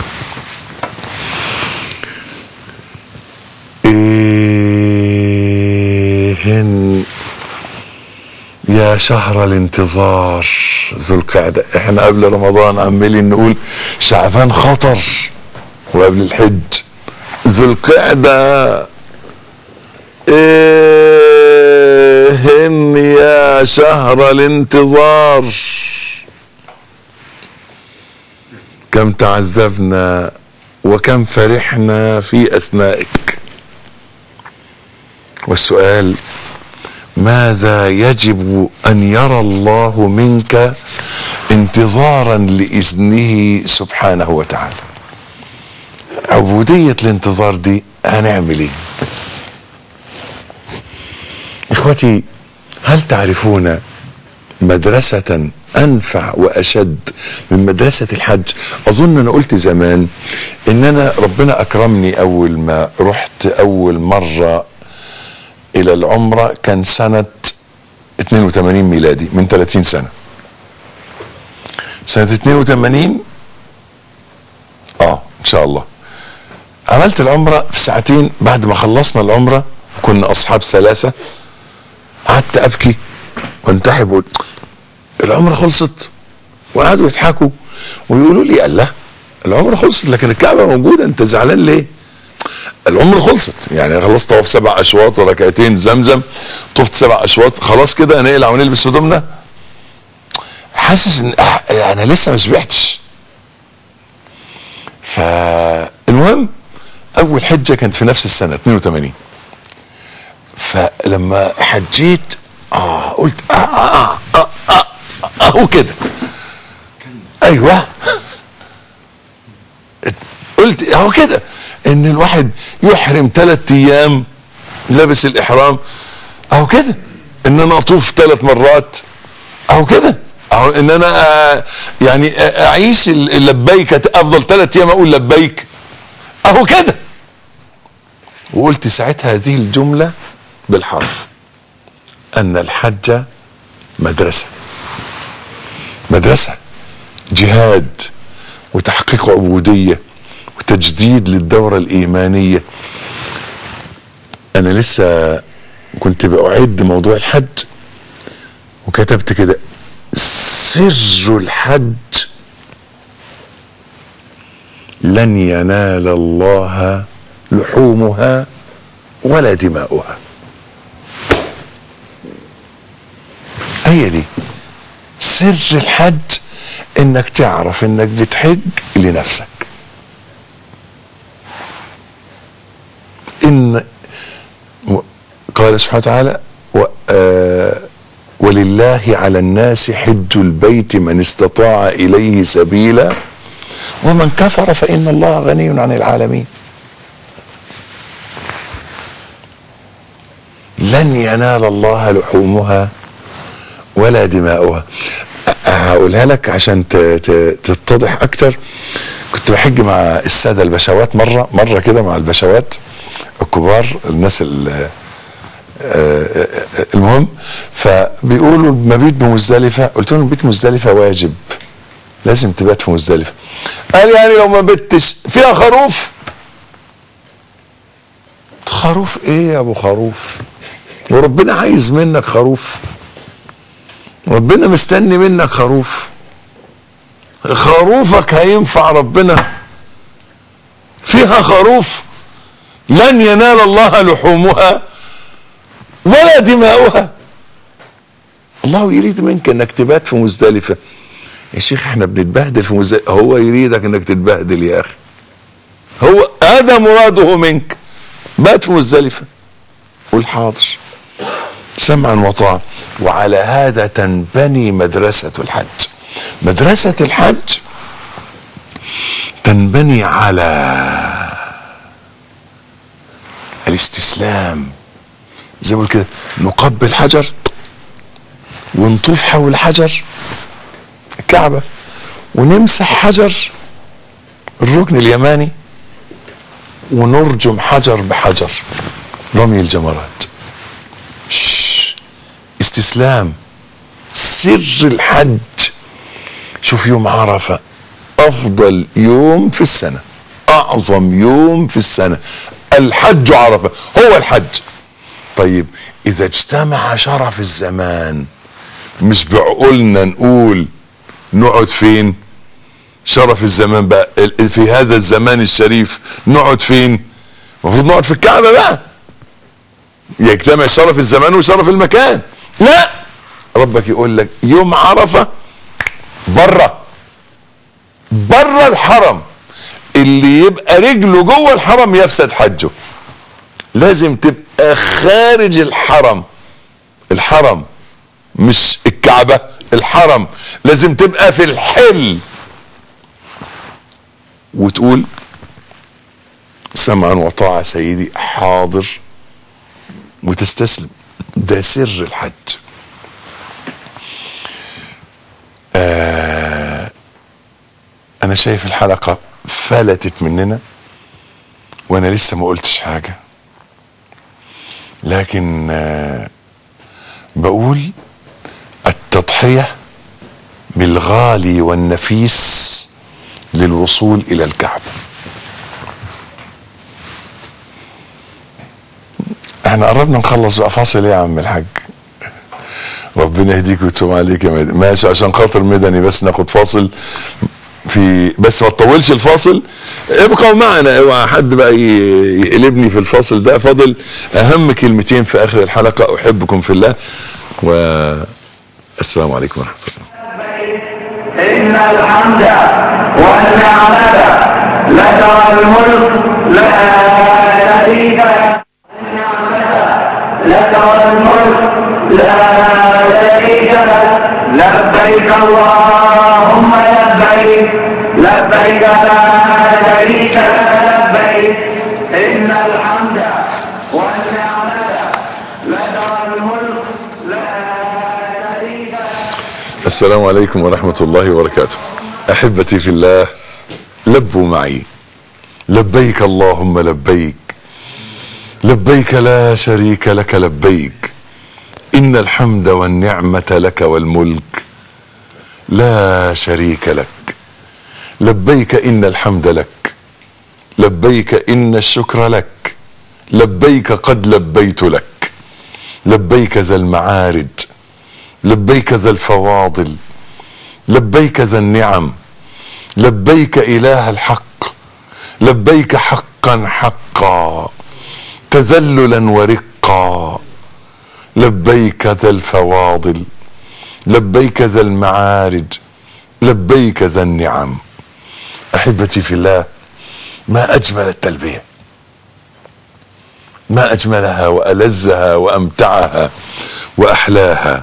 إيهن يا شهر الانتظار ذو القعدة احنا قبل رمضان عمالين نقول شعبان خطر وقبل الحج ذو القعده إيهن يا شهر الانتظار كم تعذبنا وكم فرحنا في أثنائك والسؤال ماذا يجب أن يرى الله منك انتظارا لإذنه سبحانه وتعالى عبودية الانتظار دي هنعمل ايه اخوتي هل تعرفون مدرسة انفع واشد من مدرسة الحج اظن انا قلت زمان ان انا ربنا اكرمني اول ما رحت اول مرة الى العمرة كان سنة 82 ميلادي من 30 سنة سنة 82 اه ان شاء الله عملت العمرة في ساعتين بعد ما خلصنا العمرة كنا اصحاب ثلاثة قعدت ابكي وانتحب وقلت العمره خلصت وقعدوا يضحكوا ويقولوا لي الله العمره خلصت لكن الكعبه موجوده انت زعلان ليه؟ العمره خلصت يعني خلصت طواف سبع اشواط وركعتين زمزم طفت سبع اشواط خلاص كده نقلع ونلبس هدومنا حاسس ان أح- انا لسه ما شبعتش فالمهم اول حجه كانت في نفس السنه 82 فلما حجيت اه قلت اه اه اه اه, آه اهو كده ايوه قلت اهو كده ان الواحد يحرم ثلاث ايام لابس الاحرام اهو كده ان انا اطوف ثلاث مرات اهو كده اهو ان انا آه، يعني آه، اعيش ال- اللبيك افضل ثلاث ايام اقول لبيك اهو كده وقلت ساعتها هذه الجمله بالحرف ان الحج مدرسه مدرسه جهاد وتحقيق عبوديه وتجديد للدوره الايمانيه انا لسه كنت باعد موضوع الحج وكتبت كده سر الحج لن ينال الله لحومها ولا دماؤها هي دي سر الحج انك تعرف انك بتحج لنفسك ان و- قال سبحانه وتعالى و آه ولله على الناس حج البيت من استطاع اليه سبيلا ومن كفر فان الله غني عن العالمين لن ينال الله لحومها ولا دماؤها أ- هقولها لك عشان ت- ت- تتضح اكتر كنت بحج مع الساده البشوات مره مره كده مع البشوات الكبار الناس ال- آه، آه، المهم فبيقولوا المبيت بمزدلفه قلت لهم المبيت مزدلفه واجب لازم تبات في مزدلفه قال يعني لو ما بتش فيها خروف خروف ايه يا ابو خروف وربنا عايز منك خروف ربنا مستني منك خروف خروفك هينفع ربنا فيها خروف لن ينال الله لحومها ولا دماؤها الله يريد منك انك تبات في مزدلفه يا شيخ احنا بنتبهدل في مزدلفه هو يريدك انك تتبهدل يا اخي هو هذا مراده منك بات في مزدلفه قول حاضر سمعا وطاعة وعلى هذا تنبني مدرسة الحج مدرسة الحج تنبني على الاستسلام زي ما بقول كده نقبل حجر ونطوف حول حجر الكعبة ونمسح حجر الركن اليماني ونرجم حجر بحجر رمي الجمرات شش. استسلام سر الحج شوف يوم عرفة أفضل يوم في السنة أعظم يوم في السنة الحج عرفة هو الحج طيب إذا اجتمع شرف الزمان مش بعقولنا نقول نقعد فين شرف الزمان بقى ال- في هذا الزمان الشريف نقعد فين المفروض نقعد في الكعبة بقى يجتمع شرف الزمان وشرف المكان لا ربك يقول لك يوم عرفة بره بره الحرم اللي يبقى رجله جوه الحرم يفسد حجه لازم تبقى خارج الحرم الحرم مش الكعبة الحرم لازم تبقى في الحل وتقول سمعا وطاعة سيدي حاضر وتستسلم ده سر الحج آه انا شايف الحلقة فلتت مننا وانا لسه ما قلتش حاجة لكن آه بقول التضحية بالغالي والنفيس للوصول الى الكعبه احنا قربنا نخلص بقى فاصل ايه يا عم الحاج ربنا يهديك ويتوب عليك يا مدني ماشي عشان خاطر مدني بس ناخد فاصل في بس ما تطولش الفاصل ابقوا معنا اوعى حد بقى ي- يقلبني في الفاصل ده فاضل اهم كلمتين في اخر الحلقه احبكم في الله والسلام عليكم ورحمه الله
إن الحمد والنعمة لك والملك لا شريك لك النعمة لك والملك لا شريك لك لبيك اللهم لبيك لبيك لا شريك لك لبيك إن الحمد والنعمة لك والملك لا شريك لك
السلام عليكم ورحمة الله وبركاته أحبتي في الله لبوا معي لبيك اللهم لبيك لبيك لا شريك لك لبيك إن الحمد والنعمة لك والملك لا شريك لك لبيك إن الحمد لك لبيك إن الشكر لك لبيك قد لبيت لك لبيك ذا المعارج لبيك ذا الفواضل لبيك ذا النعم لبيك اله الحق لبيك حقا حقا تذللا ورقا لبيك ذا الفواضل لبيك ذا المعارج لبيك ذا النعم احبتي في الله ما اجمل التلبيه ما اجملها والذها وامتعها واحلاها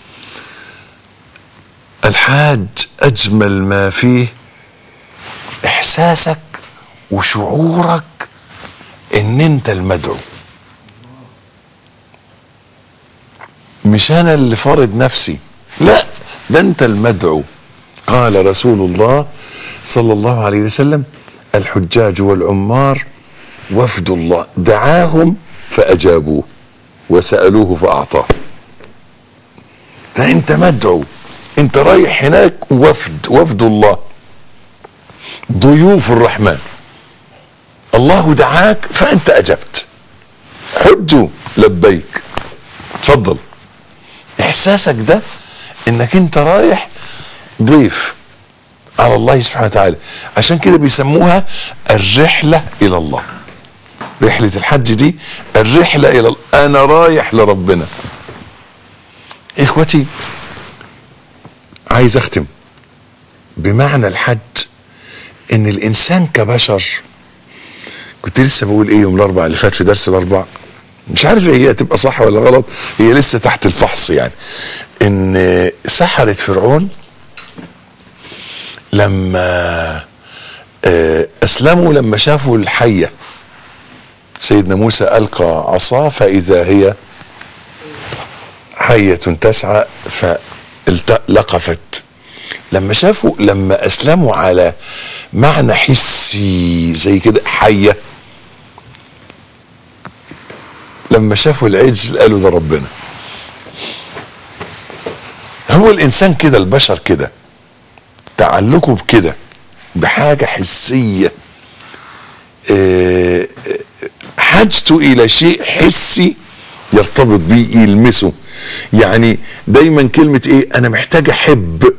الحاج اجمل ما فيه احساسك وشعورك ان انت المدعو مش انا اللي فارض نفسي لا ده انت المدعو قال رسول الله صلى الله عليه وسلم الحجاج والعمار وفد الله دعاهم فاجابوه وسالوه فاعطاه ده انت مدعو انت رايح هناك وفد وفد الله ضيوف الرحمن الله دعاك فانت اجبت حجوا لبيك اتفضل احساسك ده انك انت رايح ضيف على الله سبحانه وتعالى عشان كده بيسموها الرحله الى الله رحله الحج دي الرحله الى الله انا رايح لربنا اخوتي عايز اختم بمعنى الحج ان الانسان كبشر كنت لسه بقول ايه يوم الاربعاء اللي فات في درس الاربعاء مش عارف هي هتبقى صح ولا غلط هي لسه تحت الفحص يعني ان سحرة فرعون لما آه، اسلموا لما شافوا الحيه سيدنا موسى القى عصاه فاذا هي حية تسعى فلقفت لما شافوا لما اسلموا على معنى حسي زي كده حية لما شافوا العجل قالوا ده ربنا هو الانسان كده البشر كده تعلقه بكده بحاجة حسية آه، آه، حاجته الى شيء حسي يرتبط بيه يلمسه يعني دايما كلمة ايه انا محتاج احب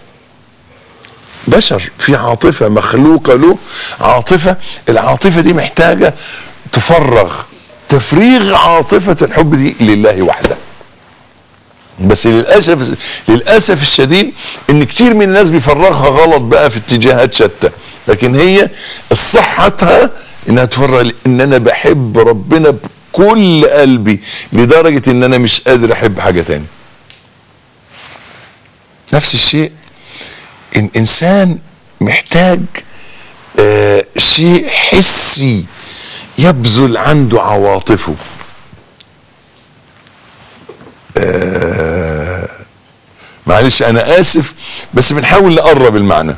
بشر في عاطفة مخلوقة له عاطفة العاطفة دي محتاجة تفرغ تفريغ عاطفة الحب دي لله وحده بس للاسف للاسف الشديد ان كتير من الناس بيفرغها غلط بقى في اتجاهات شتى لكن هي الصحتها انها تفرغ ان انا بحب ربنا بكل قلبي لدرجه ان انا مش قادر احب حاجه تاني نفس الشيء ان انسان محتاج آه شيء حسي يبذل عنده عواطفه آه معلش انا اسف بس بنحاول نقرب المعنى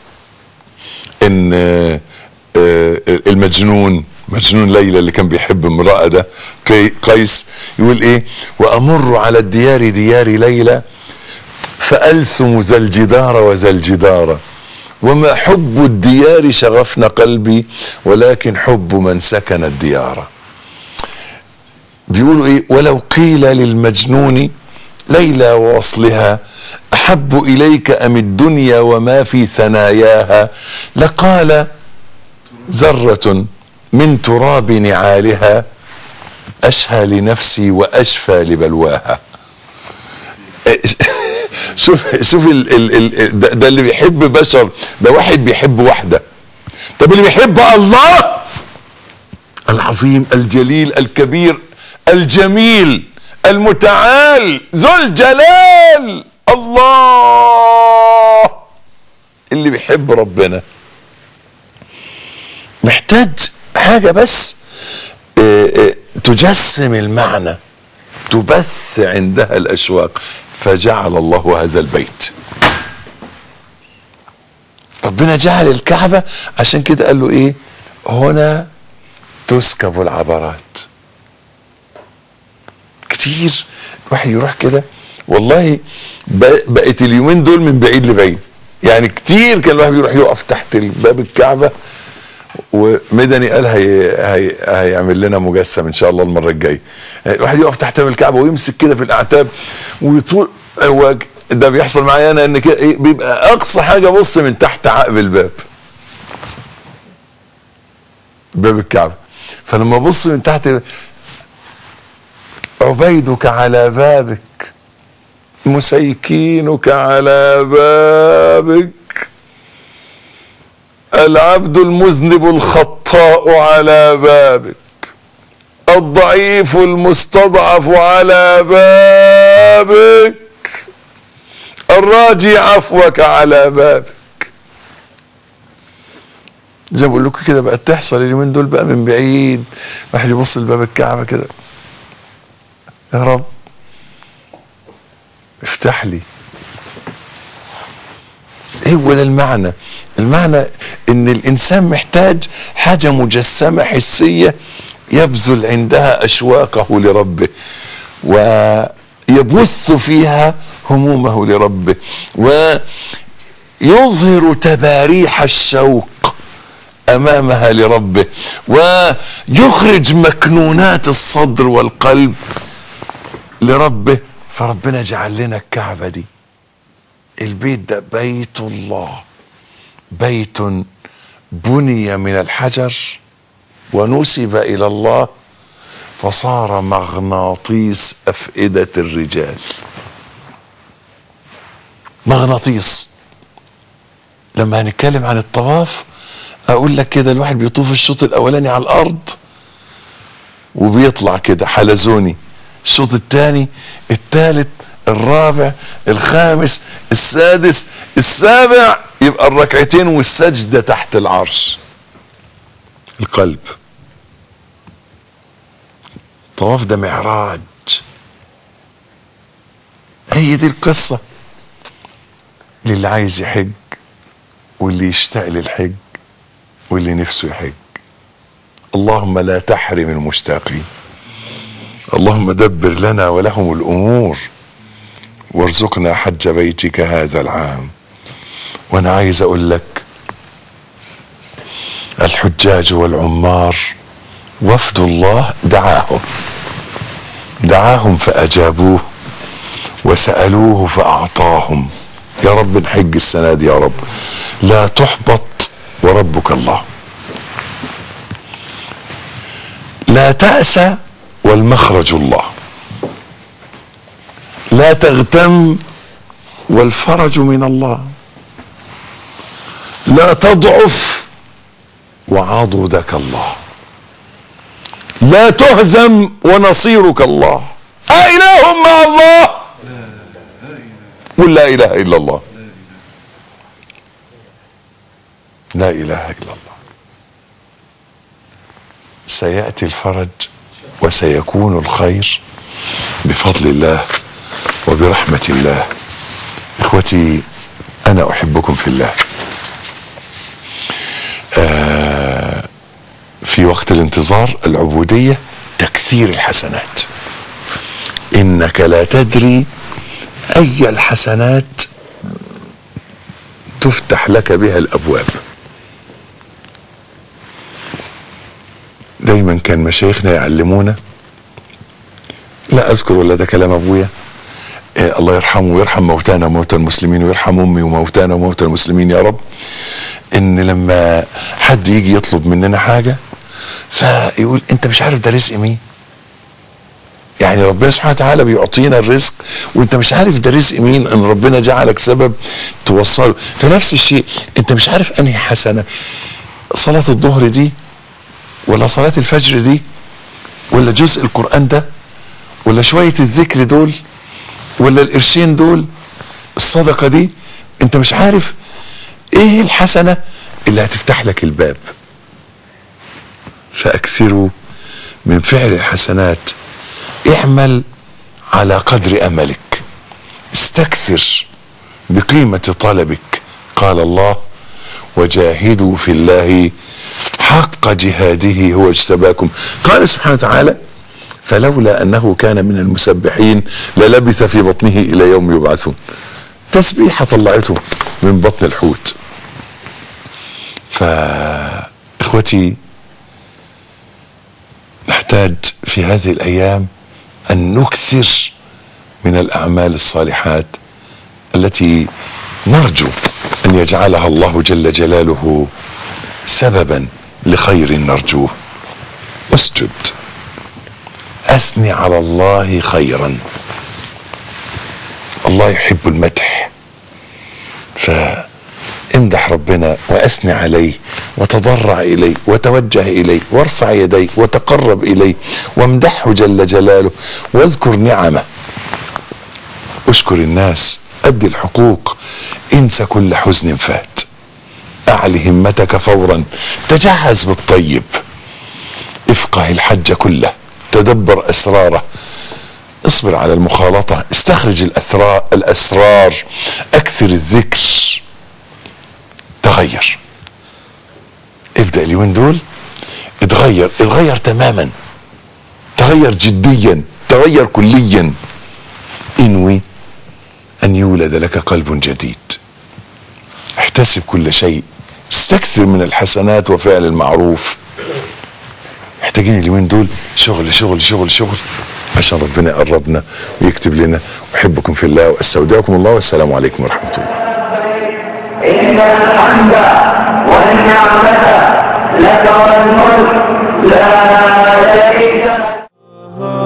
ان آه آه المجنون مجنون ليلى اللي كان بيحب امرأة ده قي- قيس يقول ايه وامر على الديار ديار ليلى فألسم ذا الجدار وذا الجدار وما حب الديار شغفن قلبي ولكن حب من سكن الديار بيقولوا ايه ولو قيل للمجنون ليلى ووصلها احب اليك ام الدنيا وما في ثناياها لقال ذره من تراب نعالها اشهى لنفسي واشفى لبلواها شوف شوف ال ال ال ده, ده اللي بيحب بشر ده واحد بيحب واحده طب اللي بيحب الله العظيم الجليل الكبير الجميل المتعال ذو الجلال الله اللي بيحب ربنا محتاج حاجة بس اه اه تجسم المعنى تبث عندها الأشواق فجعل الله هذا البيت ربنا جعل الكعبة عشان كده قال له ايه هنا تسكب العبرات كتير الواحد يروح كده والله بقت اليومين دول من بعيد لبعيد يعني كتير كان الواحد يروح يقف تحت باب الكعبه ومدني قال هي هي هيعمل لنا مجسم ان شاء الله المره الجايه الواحد يقف تحت باب الكعبه ويمسك كده في الاعتاب ويطول هو ده بيحصل معايا انا ان كده إيه بيبقى اقصى حاجه بص من تحت عقب الباب باب الكعبه فلما ابص من تحت عبيدك على بابك مسيكينك على بابك العبد المذنب الخطاء على بابك الضعيف المستضعف على بابك الراجي عفوك على بابك زي ما بقول لكم كده بقت تحصل اليومين دول بقى من بعيد واحد يبص لباب الكعبه كده يا رب افتح لي هو ده المعنى المعنى ان الانسان محتاج حاجه مجسمه حسيه يبذل عندها اشواقه لربه ويبث فيها همومه لربه ويظهر تباريح الشوق امامها لربه ويخرج مكنونات الصدر والقلب لربه فربنا جعل لنا الكعبه دي البيت ده بيت الله بيت بني من الحجر ونسب الى الله فصار مغناطيس افئده الرجال مغناطيس لما هنتكلم عن الطواف اقول لك كده الواحد بيطوف الشوط الاولاني على الارض وبيطلع كده حلزوني الشوط الثاني الثالث الرابع الخامس السادس السابع يبقى الركعتين والسجده تحت العرش القلب الطواف ده معراج هي دي القصه للي عايز يحج واللي يشتاق للحج واللي نفسه يحج اللهم لا تحرم المشتاقين اللهم دبر لنا ولهم الامور وارزقنا حج بيتك هذا العام وانا عايز اقول لك الحجاج والعمار وفد الله دعاهم دعاهم فاجابوه وسالوه فاعطاهم يا رب نحج السنه دي يا رب لا تحبط وربك الله لا تأس والمخرج الله لا تغتم والفرج من الله لا تضعف وعضدك الله لا تهزم ونصيرك الله أإله مع الله قل لا إله إلا الله لا إله إلا الله سيأتي الفرج وسيكون الخير بفضل الله وبرحمة الله إخوتي أنا أحبكم في الله آه في وقت الانتظار العبودية تكثير الحسنات إنك لا تدري أي الحسنات تفتح لك بها الأبواب دايما كان مشايخنا يعلمونا لا اذكر ولا ده كلام ابويا آه، الله يرحمه ويرحم موتانا وموتى المسلمين ويرحم امي وموتانا وموتى المسلمين يا رب ان لما حد يجي يطلب مننا حاجه فيقول انت مش عارف ده رزق مين يعني ربنا سبحانه وتعالى بيعطينا الرزق وانت مش عارف ده رزق مين ان ربنا جعلك سبب توصله فنفس الشيء انت مش عارف انهي حسنه صلاه الظهر دي ولا صلاه الفجر دي ولا جزء القران ده ولا شويه الذكر دول ولا القرشين دول الصدقه دي انت مش عارف ايه الحسنه اللي هتفتح لك الباب فاكثروا من فعل الحسنات اعمل على قدر املك استكثر بقيمه طلبك قال الله وجاهدوا في الله حق جهاده هو اجتباكم قال سبحانه وتعالى فلولا انه كان من المسبحين للبث في بطنه الى يوم يبعثون تسبيحه طلعته من بطن الحوت فاخوتي نحتاج في هذه الايام ان نكثر من الاعمال الصالحات التي نرجو ان يجعلها الله جل جلاله سببا لخير نرجوه اسجد اثني على الله خيرا الله يحب المدح فامدح ربنا واثني عليه وتضرع اليه وتوجه اليه وارفع يديه وتقرب اليه وامدحه جل جلاله واذكر نعمه اشكر الناس ادي الحقوق انسى كل حزن فات اعل همتك فورا تجهز بالطيب افقه الحج كله تدبر اسراره اصبر على المخالطه استخرج الاسرار الاسرار اكثر الذكر تغير ابدا اليومين دول اتغير اتغير تماما تغير جديا تغير كليا انوي ان يولد لك قلب جديد احتسب كل شيء استكثر من الحسنات وفعل المعروف محتاجين اليومين دول شغل شغل شغل شغل عشان ربنا يقربنا ويكتب لنا احبكم في الله واستودعكم الله والسلام عليكم ورحمه الله
إن الحمد والنعمة لك والملك لا شريك لك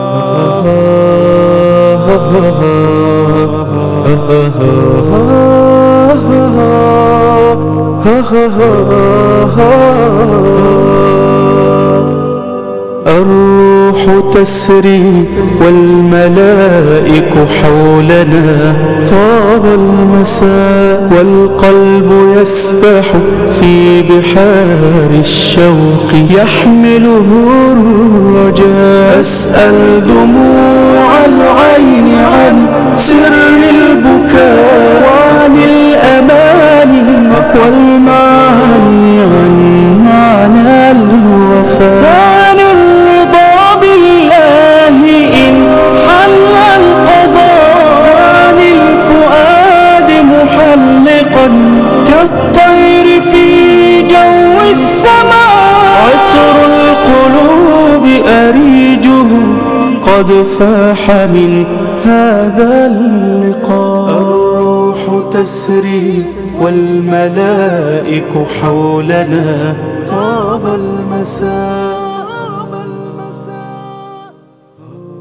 الروح تسري والملائك حولنا طاب المساء والقلب يسبح في بحار الشوق يحمله الرجاء أسأل دموع العين عن سر البكاء وعن الأماني والمعاني عن معنى الوفاء عن الرضا بالله إن حل القضاء عن الفؤاد محلقا كالطير في جو السماء عطر القلوب أريجه قد فاح من هذا اللقاء الروح تسري والملائك حولنا طاب المساء